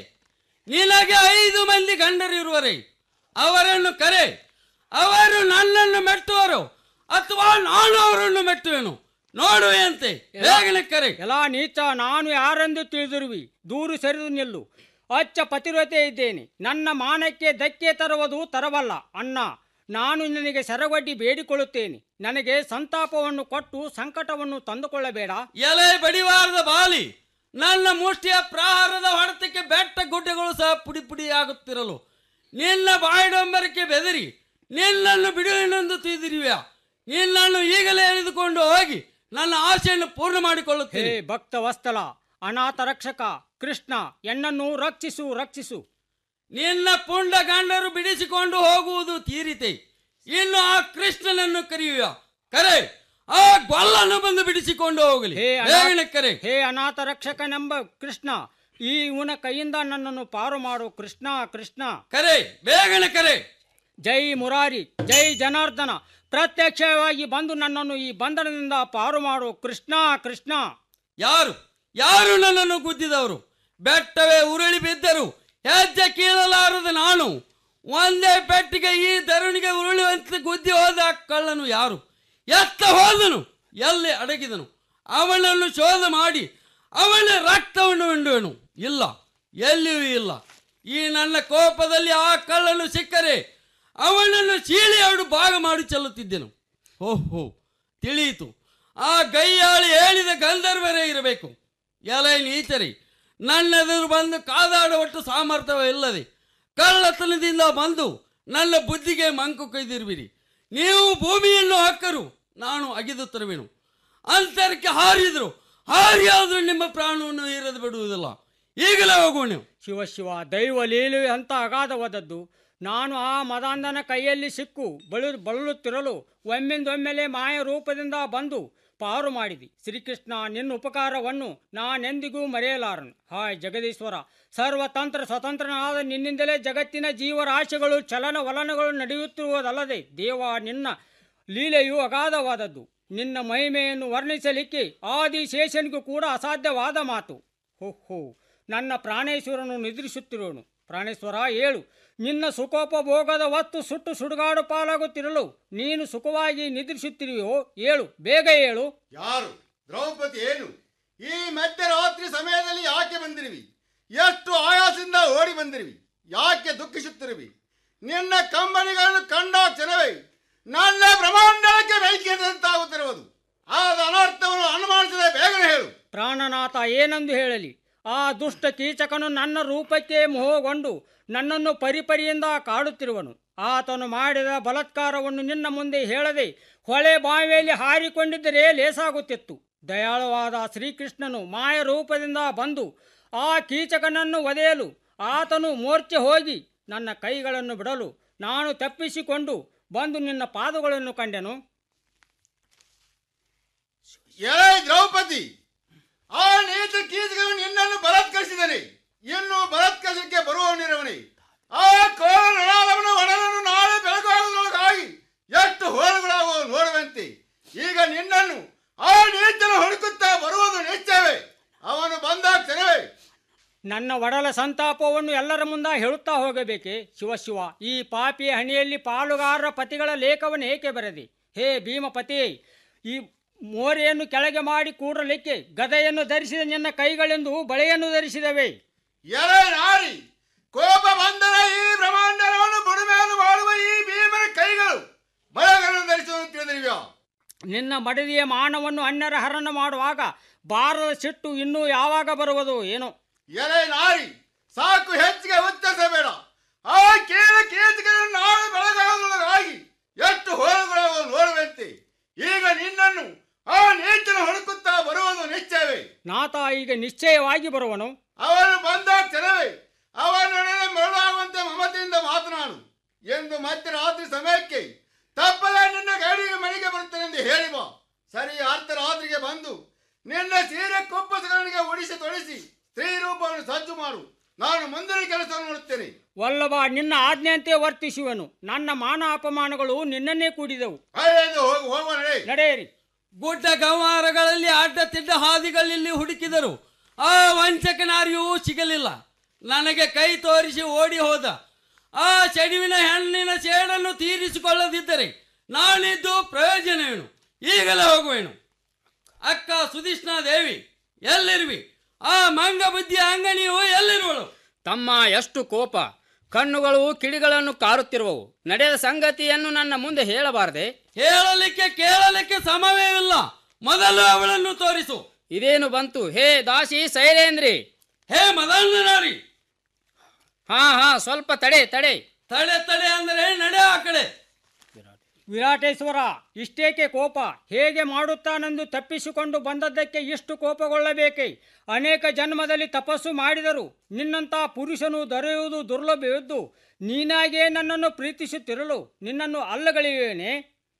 A: ನಿನಗೆ ಐದು ಮಂದಿ ಗಂಡರಿರುವರೆ ಅವರನ್ನು ಕರೆ ಅವರು ನನ್ನನ್ನು ಮೆಟ್ಟುವರು ಅಥವಾ ನಾನು ಅವರನ್ನು ಮೆಟ್ಟುವೆನು ನೋಡುವೆಯಂತೆ ಬೇಗನೆ ಕರೆ
C: ಎಲ್ಲ ನೀಚ ನಾನು ಯಾರೆಂದು ತಿಳಿದಿರುವಿ ದೂರು ಸರಿದು ನಿಲ್ಲು ಅಚ್ಚ ಪತಿವ್ರತೆ ಇದ್ದೇನೆ ನನ್ನ ಮಾನಕ್ಕೆ ಧಕ್ಕೆ ತರುವುದು ತರವಲ್ಲ ಅಣ್ಣ ನಾನು ನಿನಗೆ ಸರಗಡ್ಡಿ ಬೇಡಿಕೊಳ್ಳುತ್ತೇನೆ ನನಗೆ ಸಂತಾಪವನ್ನು ಕೊಟ್ಟು ಸಂಕಟವನ್ನು ತಂದುಕೊಳ್ಳಬೇಡ
A: ಎಲೆ ಬಡಿವಾರದ ಬಾಲಿ ನನ್ನ ಮುಷ್ಟಿಯ ಪ್ರಹಾರದ ಹೊಡೆತಕ್ಕೆ ಬೆಟ್ಟ ಗುಡ್ಡೆಗಳು ಸಹ ಪುಡಿ ಪುಡಿ ಆಗುತ್ತಿರಲು ನಿನ್ನ ಬಾಯಿಡಂಬರಕ್ಕೆ ಬೆದರಿ ನಿನ್ನನ್ನು ಬಿಡುವೆನೆಂದು ತಿಳಿದಿರುವೆಯಾ ನಿನ್ನನ್ನು ಈಗಲೇ ಎಳೆದುಕೊಂಡು ಹೋಗಿ ನನ್ನ ಆಸೆಯನ್ನು ಪೂರ್ಣ
C: ಹೇ
A: ಮಾಡಿಕೊಳ್ಳುತ್ತೇನೆ
C: ಭಕ್ತ ವಸ್ತಲ ಅನಾಥ ರಕ್ಷಕ ಕೃಷ್ಣ ಎನ್ನನ್ನು ರಕ್ಷಿಸು ರಕ್ಷಿಸು
A: ನಿನ್ನ ಪುಂಡ ಗಂಡರು ಬಿಡಿಸಿಕೊಂಡು ಹೋಗುವುದು ತೀರಿತೆ ಇನ್ನು ಆ ಕೃಷ್ಣನನ್ನು ಕರೆಯುವ ಕರೆ ಆ ಗೊಲ್ಲನ್ನು ಬಂದು ಬಿಡಿಸಿಕೊಂಡು ಹೋಗಲಿ
C: ಹೇ
A: ಬೇಗನೆ ಕರೆ
C: ಹೇ ಅನಾಥ ರಕ್ಷಕನೆಂಬ ಕೃಷ್ಣ ಈ ಇವನ ಕೈಯಿಂದ ನನ್ನನ್ನು ಪಾರು ಮಾಡು ಕೃಷ್ಣ ಕೃಷ್ಣ
A: ಕರೆ ಬೇಗನೆ ಕರೆ
C: ಜೈ ಮುರಾರಿ ಜೈ ಜನಾರ್ದನ ಪ್ರತ್ಯಕ್ಷವಾಗಿ ಬಂದು ನನ್ನನ್ನು ಈ ಬಂಧನದಿಂದ ಪಾರು ಮಾಡು ಕೃಷ್ಣ ಕೃಷ್ಣ
A: ಯಾರು ಯಾರು ನನ್ನನ್ನು ಗುದ್ದಿದವರು ಬೆಟ್ಟವೇ ಉರುಳಿ ಬಿದ್ದರು ಹೆಜ್ಜೆ ಕೀಳಲಾರದು ನಾನು ಒಂದೇ ಪೆಟ್ಟಿಗೆ ಈ ಧರುಣಿಗೆ ಉರುಳುವಂತೆ ಗುದ್ದಿ ಹೋದ ಕಳ್ಳನು ಯಾರು ಎತ್ತ ಹೋದನು ಎಲ್ಲಿ ಅಡಗಿದನು ಅವನನ್ನು ಶೋಧ ಮಾಡಿ ಅವನ ರಕ್ತವನ್ನು ಹಿಂಡುವೆನು ಇಲ್ಲ ಎಲ್ಲಿಯೂ ಇಲ್ಲ ಈ ನನ್ನ ಕೋಪದಲ್ಲಿ ಆ ಕಳ್ಳನು ಸಿಕ್ಕರೆ ಅವನನ್ನು ಚೀಳಿ ಎರಡು ಭಾಗ ಮಾಡಿ ಚೆಲ್ಲುತ್ತಿದ್ದೆನು ಓಹೋ ತಿಳಿಯಿತು ಆ ಗೈಯಾಳಿ ಹೇಳಿದ ಗಂಧರ್ವರೇ ಇರಬೇಕು ಎಲೆ ನೀಚರಿ ನನ್ನೆದುರು ಬಂದು ಕಾದಾಡುವಷ್ಟು ಸಾಮರ್ಥ್ಯವೇ ಇಲ್ಲದೆ ಕಳ್ಳತನದಿಂದ ಬಂದು ನನ್ನ ಬುದ್ಧಿಗೆ ಮಂಕು ಕೈದಿರುವಿರಿ ನೀವು ಭೂಮಿಯನ್ನು ಹಾಕರು ನಾನು ಅಗಿದು ತರುವೆನು ಅಂತರಕ್ಕೆ ಹಾರಿದ್ರು ಹಾರಿಯಾದ್ರೂ ನಿಮ್ಮ ಪ್ರಾಣವನ್ನು ಇರದು ಬಿಡುವುದಿಲ್ಲ ಈಗಲೇ ಹೋಗೋಣ
C: ಶಿವ ಶಿವ ದೈವ ಲೀಲೆ ಅಂತ ಅಗಾಧವಾದದ್ದು ನಾನು ಆ ಮದಾಂಧನ ಕೈಯಲ್ಲಿ ಸಿಕ್ಕು ಬಳು ಬಳಲುತ್ತಿರಲು ಒಮ್ಮಿಂದೊಮ್ಮೆಲೆ ಮಾಯ ರೂಪದಿಂದ ಬಂದು ಪಾರು ಮಾಡಿದಿ ಶ್ರೀಕೃಷ್ಣ ನಿನ್ನ ಉಪಕಾರವನ್ನು ನಾನೆಂದಿಗೂ ಮರೆಯಲಾರನು ಹಾಯ್ ಜಗದೀಶ್ವರ ಸರ್ವತಂತ್ರ ಸ್ವತಂತ್ರನಾದ ನಿನ್ನಿಂದಲೇ ಜಗತ್ತಿನ ಜೀವರಾಶಿಗಳು ಚಲನವಲನಗಳು ನಡೆಯುತ್ತಿರುವುದಲ್ಲದೆ ದೇವ ನಿನ್ನ ಲೀಲೆಯು ಅಗಾಧವಾದದ್ದು ನಿನ್ನ ಮಹಿಮೆಯನ್ನು ವರ್ಣಿಸಲಿಕ್ಕೆ ಆದಿಶೇಷನಿಗೂ ಕೂಡ ಅಸಾಧ್ಯವಾದ ಮಾತು ಹೋ ಹೋ ನನ್ನ ಪ್ರಾಣೇಶ್ವರನು ನಿದ್ರಿಸುತ್ತಿರುವನು ಪ್ರಾಣೇಶ್ವರ ಏಳು ನಿನ್ನ ಸುಖೋಪಭೋಗದ ಹೊತ್ತು ಸುಟ್ಟು ಸುಡುಗಾಡು ಪಾಲಾಗುತ್ತಿರಲು ನೀನು ಸುಖವಾಗಿ ನಿದ್ರಿಸುತ್ತಿರುವೆಯೋ ಏಳು ಬೇಗ ಏಳು
D: ಯಾರು ದ್ರೌಪದಿ ಏನು ಈ ಮಧ್ಯರಾತ್ರಿ ಸಮಯದಲ್ಲಿ ಯಾಕೆ ಬಂದಿರುವಿ ಎಷ್ಟು ಆಯಾಸದಿಂದ ಓಡಿ ಬಂದಿರುವಿ ಯಾಕೆ ದುಃಖಿಸುತ್ತಿರುವಿ ನಿನ್ನ ಕಂಬನಿಗಳನ್ನು ಕಂಡ ಕ್ಷಣವೇ ನನ್ನ ಬ್ರಹ್ಮಾಂಡಕ್ಕೆ ಬೆಂಕಿ ಎದ್ದಂತಾಗುತ್ತಿರುವುದು ಆದ ಅನರ್ಥವನ್ನು ಅನುಮಾನಿಸದೆ ಬೇಗನೆ ಹೇಳು
C: ಪ್ರಾಣನಾಥ ಏನೆಂದು ಹೇಳಲಿ ಆ ದುಷ್ಟ ಕೀಚಕನು ನನ್ನ ರೂಪಕ್ಕೆ ಮೋಹಗೊಂಡು ನನ್ನನ್ನು ಪರಿಪರಿಯಿಂದ ಕಾಡುತ್ತಿರುವನು ಆತನು ಮಾಡಿದ ಬಲಾತ್ಕಾರವನ್ನು ನಿನ್ನ ಮುಂದೆ ಹೇಳದೆ ಹೊಳೆ ಬಾವಿಯಲ್ಲಿ ಹಾರಿಕೊಂಡಿದ್ದರೆ ಲೇಸಾಗುತ್ತಿತ್ತು ದಯಾಳುವಾದ ಶ್ರೀಕೃಷ್ಣನು ಮಾಯ ರೂಪದಿಂದ ಬಂದು ಆ ಕೀಚಕನನ್ನು ಒದೆಯಲು ಆತನು ಮೂರ್ಛೆ ಹೋಗಿ ನನ್ನ ಕೈಗಳನ್ನು ಬಿಡಲು ನಾನು ತಪ್ಪಿಸಿಕೊಂಡು ಬಂದು ನಿನ್ನ ಪಾದಗಳನ್ನು ಕಂಡೆನು
D: ಎಳೆ ದ್ರೌಪದಿ ಆ ನೀಚ ಕೀಚಕನು ನಿನ್ನನ್ನು ಬಲಾತ್ಕರಿಸಿದನೆ ಇನ್ನು ಬಲಾತ್ಕರಿಸಕ್ಕೆ ಬರುವವನಿರುವನೆ ಆ ಕೋಲವನ್ನು ಒಡಲನ್ನು ನಾಳೆ ಬೆಳಗಾಗುವುದಕ್ಕಾಗಿ ಎಷ್ಟು ಹೋಳುಗಳಾಗುವ ನೋಡುವಂತೆ ಈಗ ನಿನ್ನನ್ನು ಆ ನೀಚನು ಹುಡುಕುತ್ತಾ ಬರುವುದು ನಿಶ್ಚಯವೇ ಅವನು ಬಂದ ಕ್ಷಣವೇ
C: ನನ್ನ ಒಡಲ ಸಂತಾಪವನ್ನು ಎಲ್ಲರ ಮುಂದೆ ಹೇಳುತ್ತಾ ಹೋಗಬೇಕೆ ಶಿವ ಶಿವ ಈ ಪಾಪಿಯ ಹಣಿಯಲ್ಲಿ ಪಾಲುಗಾರರ ಪತಿಗಳ ಲೇಖವನ್ನು ಏಕೆ ಬರೆದಿ ಹೇ ಭೀಮಪತಿ ಈ ಮೋರೆಯನ್ನು ಕೆಳಗೆ ಮಾಡಿ ಕೂಡಲಿಕ್ಕೆ ಗದೆಯನ್ನು ಧರಿಸಿದ ನಿನ್ನ ಕೈಗಳೆಂದು ಬಳೆಯನ್ನು ಧರಿಸಿದವೆ
D: ಎಳೆ ನಾರಿ ಕೋಪ ಬಂದರೆ ಈ ಬ್ರಹ್ಮಾಂಡವನ್ನು ಬುಡುಮೇಲು ಮಾಡುವ ಈ ಭೀಮನ ಕೈಗಳು ಬಳೆಗಳನ್ನು ಧರಿಸುವಂತೆ ತಿಳಿದಿರುವ್ಯಾ
C: ನಿನ್ನ ಮಡದಿಯ ಮಾನವನ್ನು ಅನ್ಯರ ಹರಣ ಮಾಡುವಾಗ ಬಾರದ ಸಿಟ್ಟು ಇನ್ನೂ ಯಾವಾಗ ಬರುವುದು ಏನೋ
D: ಎಲೆ ನಾರಿ ಸಾಕು ಹೆಚ್ಚಿಗೆ ಉಚ್ಚರಿಸಬೇಡ ಆ ಕೇಳ ಕೀಚಕರನ್ನು ನಾಳೆ ಬೆಳಗಾಗುವುದಕ್ಕಾಗಿ ಎಷ್ಟು ಹೋಳುಗಳು ನೋಡುವಂತೆ ಈಗ ನಿನ್ನನ್ನು ಆ ನೀಚನ ಹುಡುಕುತ್ತಾ ಬರುವುದು ನಿಶ್ಚಯವೇ
C: ನಾಥ ಈಗ ನಿಶ್ಚಯವಾಗಿ ಬರುವನು
D: ಅವನು ಬಂದ ಕ್ಷಣವೇ ಅವನೊಡನೆ ಮರಳಾಗುವಂತೆ ಮಮತೆಯಿಂದ ಮಾತನಾಡು ಎಂದು ಮಧ್ಯರಾತ್ರಿ ಸಮಯಕ್ಕೆ ತಪ್ಪದೆ ನಿನ್ನ ಗಾಡಿಗೆ ಮನೆಗೆ ಬರುತ್ತೇನೆಂದು ಹೇಳಿ ಬಾ ಸರಿ ಅರ್ಧರಾತ್ರಿಗೆ ಬಂದು ನಿನ್ನ ಸೀರೆ ಕುಪ್ಪಸಗಳಿಗೆ ಉಡಿಸಿ ತೊಡಿಸಿ ಸ್ತ್ರೀ ರೂಪವನ್ನು ಸಜ್ಜು ಮಾಡು ನಾನು ಮುಂದಿನ ಕೆಲಸ ನೋಡುತ್ತೇನೆ
C: ವಲ್ಲಭ ನಿನ್ನ ಆಜ್ಞೆಯಂತೆ ವರ್ತಿಸುವನು ನನ್ನ ಮಾನ ಅಪಮಾನಗಳು ನಿನ್ನನ್ನೇ ಕೂಡಿದವು
D: ಹೋಗು ಹೋಗುವ ನಡೆ
C: ನಡೆಯಿರಿ
A: ಗುಡ್ಡ ಗಂವಾರಗಳಲ್ಲಿ ಅಡ್ಡ ತಿಡ್ಡ ಹಾದಿಗಳಲ್ಲಿ ಹುಡುಕಿದರು ಆ ವಂಚಕನಾರಿಯೂ ಸಿಗಲಿಲ್ಲ ನನಗೆ ಕೈ ತೋರಿಸಿ ಓಡಿ ಹೋದ ಆ ಚೆಡುವಿನ ಹೆಣ್ಣಿನ ಸೇಡನ್ನು ತೀರಿಸಿಕೊಳ್ಳದಿದ್ದರೆ ನಾನಿದ್ದು ಪ್ರಯೋಜನವೇನು ಈಗಲೇ ಹೋಗುವೇನು ಅಕ್ಕ ಸುಧಿಷ್ಣಾ ದೇವಿ ಎಲ್ಲಿರುವಿ ಆ ಮಂಗ ಬುದ್ಧಿಯ ಅಂಗಣಿಯು ಎಲ್ಲಿರುವಳು
B: ತಮ್ಮ ಎಷ್ಟು ಕೋಪ ಕಣ್ಣುಗಳು ಕಿಡಿಗಳನ್ನು ಕಾರುತ್ತಿರುವವು ನಡೆದ ಸಂಗತಿಯನ್ನು ನನ್ನ ಮುಂದೆ ಹೇಳಬಾರದೆ
A: ಹೇಳಲಿಕ್ಕೆ ಕೇಳಲಿಕ್ಕೆ ಸಮವೇ ಇಲ್ಲ ಮೊದಲು ಅವಳನ್ನು ತೋರಿಸು
B: ಇದೇನು ಬಂತು ಹೇ ದಾಸಿ ಶೈಲೇಂದ್ರಿ
A: ಹೇ ಮದನಾರಿ
B: ಹಾ ಹಾ ಸ್ವಲ್ಪ ತಡೆ ತಡೆ
A: ತಡೆ ತಡೆ ಅಂದರೆ ನಡೆ ಆ ಕಡೆ
C: ವಿರಾಟೇಶ್ವರ ಇಷ್ಟೇಕೆ ಕೋಪ ಹೇಗೆ ಮಾಡುತ್ತಾನೆಂದು ತಪ್ಪಿಸಿಕೊಂಡು ಬಂದದ್ದಕ್ಕೆ ಇಷ್ಟು ಕೋಪಗೊಳ್ಳಬೇಕೆ ಅನೇಕ ಜನ್ಮದಲ್ಲಿ ತಪಸ್ಸು ಮಾಡಿದರು ನಿನ್ನಂಥ ಪುರುಷನು ದೊರೆಯುವುದು ದುರ್ಲಭವಿದ್ದು ನೀನಾಗೇ ನನ್ನನ್ನು ಪ್ರೀತಿಸುತ್ತಿರಲು ನಿನ್ನನ್ನು ಅಲ್ಲಗಳಿವೇನೆ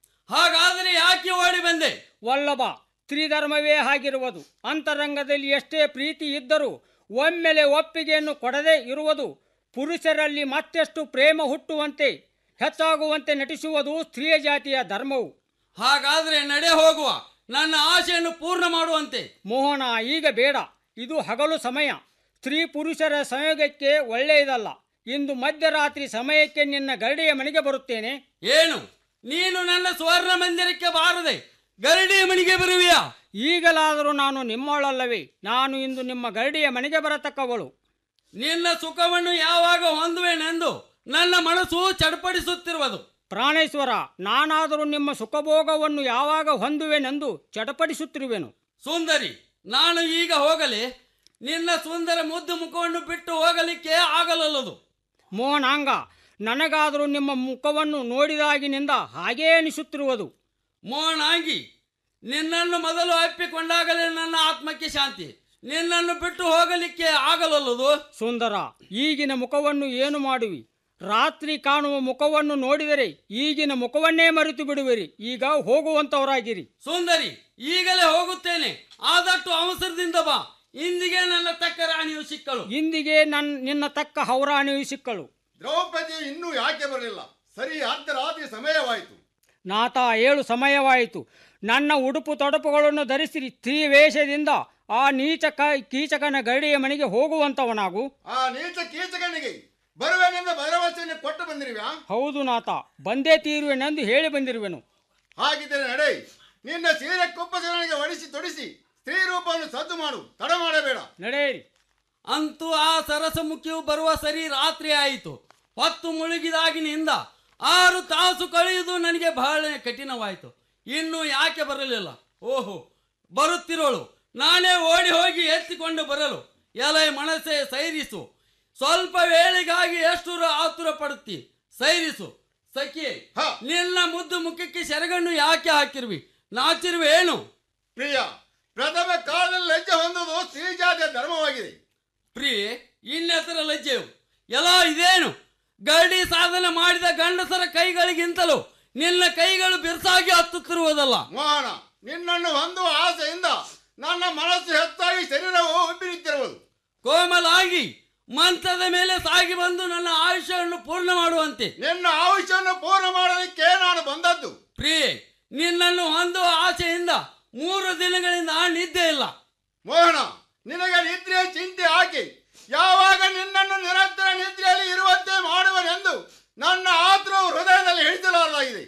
A: ಹಾಗಾದರೆ ಯಾಕೆ ಓಡಿ ಬಂದೆ
C: ವಲ್ಲಭ ತ್ರಿಧರ್ಮವೇ ಆಗಿರುವುದು ಅಂತರಂಗದಲ್ಲಿ ಎಷ್ಟೇ ಪ್ರೀತಿ ಇದ್ದರೂ ಒಮ್ಮೆಲೆ ಒಪ್ಪಿಗೆಯನ್ನು ಕೊಡದೇ ಇರುವುದು ಪುರುಷರಲ್ಲಿ ಮತ್ತೆಷ್ಟು ಪ್ರೇಮ ಹುಟ್ಟುವಂತೆ ಹೆಚ್ಚಾಗುವಂತೆ ನಟಿಸುವುದು ಸ್ತ್ರೀಯ ಜಾತಿಯ ಧರ್ಮವು
A: ಹಾಗಾದ್ರೆ ನಡೆ ಹೋಗುವ ನನ್ನ ಆಶೆಯನ್ನು ಪೂರ್ಣ ಮಾಡುವಂತೆ
C: ಮೋಹನ ಈಗ ಬೇಡ ಇದು ಹಗಲು ಸಮಯ ಸ್ತ್ರೀ ಪುರುಷರ ಸಂಯೋಗಕ್ಕೆ ಒಳ್ಳೆಯದಲ್ಲ ಇಂದು ಮಧ್ಯರಾತ್ರಿ ಸಮಯಕ್ಕೆ ನಿನ್ನ ಗರಡಿಯ ಮನೆಗೆ ಬರುತ್ತೇನೆ
A: ಏನು ನೀನು ನನ್ನ ಸುವರ್ಣ ಮಂದಿರಕ್ಕೆ ಬಾರದೆ ಗರಡಿಯ ಮನೆಗೆ ಬರುವಿಯಾ
C: ಈಗಲಾದರೂ ನಾನು ನಿಮ್ಮವಳಲ್ಲವೇ ನಾನು ಇಂದು ನಿಮ್ಮ ಗರಡಿಯ ಮನೆಗೆ ಬರತಕ್ಕವಳು
A: ನಿನ್ನ ಸುಖವನ್ನು ಯಾವಾಗ ಹೊಂದುವೆನೆಂದು ನನ್ನ ಮನಸ್ಸು ಚಡಪಡಿಸುತ್ತಿರುವುದು
C: ಪ್ರಾಣೇಶ್ವರ ನಾನಾದರೂ ನಿಮ್ಮ ಸುಖಭೋಗವನ್ನು ಯಾವಾಗ ಹೊಂದುವೆನೆಂದು ಚಟಪಡಿಸುತ್ತಿರುವೆನು
A: ಸುಂದರಿ ನಾನು ಈಗ ಹೋಗಲಿ ನಿನ್ನ ಸುಂದರ ಮುದ್ದು ಮುಖವನ್ನು ಬಿಟ್ಟು ಹೋಗಲಿಕ್ಕೆ ಆಗಲಲ್ಲದು
C: ಮೋಹನಾಂಗ ನನಗಾದರೂ ನಿಮ್ಮ ಮುಖವನ್ನು ನೋಡಿದಾಗಿನಿಂದ ಹಾಗೇ ಅನಿಸುತ್ತಿರುವುದು
A: ಮೋಹನಾಂಗಿ ನಿನ್ನನ್ನು ಮೊದಲು ಅಪ್ಪಿಕೊಂಡಾಗಲೇ ನನ್ನ ಆತ್ಮಕ್ಕೆ ಶಾಂತಿ ನಿನ್ನನ್ನು ಬಿಟ್ಟು ಹೋಗಲಿಕ್ಕೆ ಆಗಲಲ್ಲದು
C: ಸುಂದರ ಈಗಿನ ಮುಖವನ್ನು ಏನು ಮಾಡುವಿ ರಾತ್ರಿ ಕಾಣುವ ಮುಖವನ್ನು ನೋಡಿದರೆ ಈಗಿನ ಮುಖವನ್ನೇ ಮರೆತು ಬಿಡುವಿರಿ ಈಗ ಹೋಗುವಂತವರಾಗಿರಿ
A: ಸುಂದರಿ ಈಗಲೇ ಹೋಗುತ್ತೇನೆ ಆದಷ್ಟು ಅವಸರದಿಂದ ಬಾ ಇಂದಿಗೆ ನನ್ನ ತಕ್ಕ ರಾಣಿಯು ಸಿಕ್ಕಳು
C: ಇಂದಿಗೆ ನನ್ ನಿನ್ನ ತಕ್ಕ ಹೌರಾಣಿಯು ಸಿಕ್ಕಳು
D: ದ್ರೌಪದಿ ಇನ್ನೂ ಯಾಕೆ ಬರಲಿಲ್ಲ ಸರಿ ಅರ್ಧರಾತ್ರಿ ಸಮಯವಾಯಿತು
C: ನಾಥ ಏಳು ಸಮಯವಾಯಿತು ನನ್ನ ಉಡುಪು ತೊಡಪುಗಳನ್ನು ಧರಿಸಿರಿ ಸ್ತ್ರೀ ವೇಷದಿಂದ ಆ ನೀಚ ಕ- ಕೀಚಕನ ಗರಡಿಯ ಮನೆಗೆ ಹೋಗುವಂತವನಾಗು
D: ಆ ನೀಚ ಕೀಚಕನಿಗೆ ಬರುವೆನೆಂದ ಭರವಸೆಯನ್ನು ಕೊಟ್ಟು ಬಂದಿರುವ್ಯಾ
C: ಹೌದು ನಾಥ ಬಂದೇ ತೀರುವೆನೆಂದು ಹೇಳಿ ಬಂದಿರುವೆನು
D: ಹಾಗಿದ್ದರೆ ನಡೆ ನಿನ್ನ ಸೀರೆ ಕುಪ್ಪಸನಿಗೆ ಒಡಿಸಿ ತೊಡಿಸಿ ಸ್ತ್ರೀ ರೂಪವನ್ನು ಸದ್ದು ಮಾಡು ತಡ ಮಾಡಬೇಡ
C: ನಡೆಯಿರಿ
A: ಅಂತೂ ಆ ಸರಸಮುಖಿಯು ಬರುವ ಸರಿ ರಾತ್ರಿ ಆಯಿತು ಹೊತ್ತು ಮುಳುಗಿದಾಗಿನಿಂದ ಆರು ತಾಸು ಕಳೆಯುವುದು ನನಗೆ ಬಹಳ ಕಠಿಣವಾಯಿತು ಇನ್ನು ಯಾಕೆ ಬರಲಿಲ್ಲ ಓಹೋ ಬರುತ್ತಿರೋಳು ನಾನೇ ಓಡಿ ಹೋಗಿ ಎತ್ತಿಕೊಂಡು ಬರಲು ಎಲೆ ಮನಸ್ಸೆ ಸೈರಿಸು ಸ್ವಲ್ಪ ವೇಳೆಗಾಗಿ ಎಷ್ಟು ರ- ಆತುರ ಪಡುತ್ತಿ ಸೈರಿಸು ಸಖಿ ನಿನ್ನ ಮುದ್ದು ಮುಖಕ್ಕೆ ಸೆರಗನ್ನು ಯಾಕೆ ಹಾಕಿರುವಿ ನಾಚಿರುವೆ ಏನು
D: ಪ್ರಿಯ ಪ್ರಥಮ ಕಾಲದಲ್ಲಿ ಲಜ್ಜೆ ಹೊಂದುವುದು ಸ್ತ್ರೀ ಜಾತಿಯ ಧರ್ಮವಾಗಿದೆ
A: ಪ್ರಿಯೆ ಇನ್ನೆಸರ ಲಜ್ಜೆಯು ಎಲ್ಲ ಇದೇನು ಗರಡಿ ಸಾಧನೆ ಮಾಡಿದ ಗಂಡಸರ ಕೈಗಳಿಗಿಂತಲೂ ನಿನ್ನ ಕೈಗಳು ಬಿರ್ಸಾಗಿ ಹತ್ತುತ್ತಿರುವುದಲ್ಲ
D: ಮೋಹನ ನಿನ್ನನ್ನು ಹೊಂದುವ ಆಸೆಯಿಂದ ನನ್ನ ಮನಸ್ಸು ಹೆಚ್ಚಾಗಿ ಶರೀರವು ಉಬ್ಬಿ ನಿಂತಿರುವುದು
A: ಕೋಮಲಾಗಿ ಮಂಚದ ಮೇಲೆ ಸಾಗಿ ಬಂದು ನನ್ನ ಆಯುಷ್ಯವನ್ನು ಪೂರ್ಣ ಮಾಡುವಂತೆ
D: ನಿನ್ನ ಆಯುಷ್ಯವನ್ನು ಪೂರ್ಣ ಮಾಡಲಿಕ್ಕೆ ನಾನು ಬಂದದ್ದು
A: ಪ್ರಿಯೆ ನಿನ್ನನ್ನು ಹೊಂದುವ ಆಸೆಯಿಂದ ಮೂರು ದಿನಗಳಿಂದ ನಿದ್ದೆ ಇಲ್ಲ
D: ಮೋಹನ ನಿನಗೆ ನಿದ್ರೆಯ ಚಿಂತೆ ಹಾಕಿ ಯಾವಾಗ ನಿನ್ನನ್ನು ನಿರಂತರ ನಿದ್ರೆಯಲ್ಲಿ ಇರುವಂತೆ ಮಾಡುವನೆಂದು ನನ್ನ ಆತುರವು ಹೃದಯದಲ್ಲಿ ಹಿಡಿಸಲಾರದಾಗಿದೆ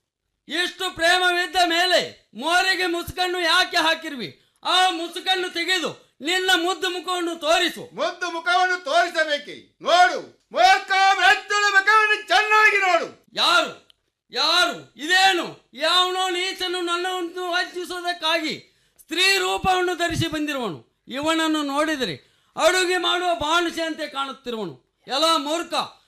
A: ಇಷ್ಟು ಪ್ರೇಮವಿದ್ದ ಮೇಲೆ ಮೋರೆಗೆ ಮುಸುಕನ್ನು ಯಾಕೆ ಹಾಕಿರ್ವಿ ಆ ಮುಸುಕನ್ನು ತೆಗೆದು ನಿನ್ನ ಮುದ್ದು ಮುಖವನ್ನು ತೋರಿಸು
D: ಮುದ್ದು ಮುಖವನ್ನು ತೋರಿಸಬೇಕೆ ನೋಡು ಮೂರ್ಖ ಮೆಚ್ಚುಳ ಮುಖವನ್ನು ಚೆನ್ನಾಗಿ ನೋಡು
A: ಯಾರು ಯಾರು ಇದೇನು ಯಾವನೋ ನೀಚನು ನನ್ನನ್ನು ವಂಚಿಸುವುದಕ್ಕಾಗಿ ಸ್ತ್ರೀ ರೂಪವನ್ನು ಧರಿಸಿ ಬಂದಿರುವನು ಇವನನ್ನು ನೋಡಿದರೆ ಅಡುಗೆ ಮಾಡುವ ಬಾಣಸೆಯಂತೆ ಕಾಣುತ್ತಿರುವನು ಎಲ್ಲ ಮೂರ್ಖ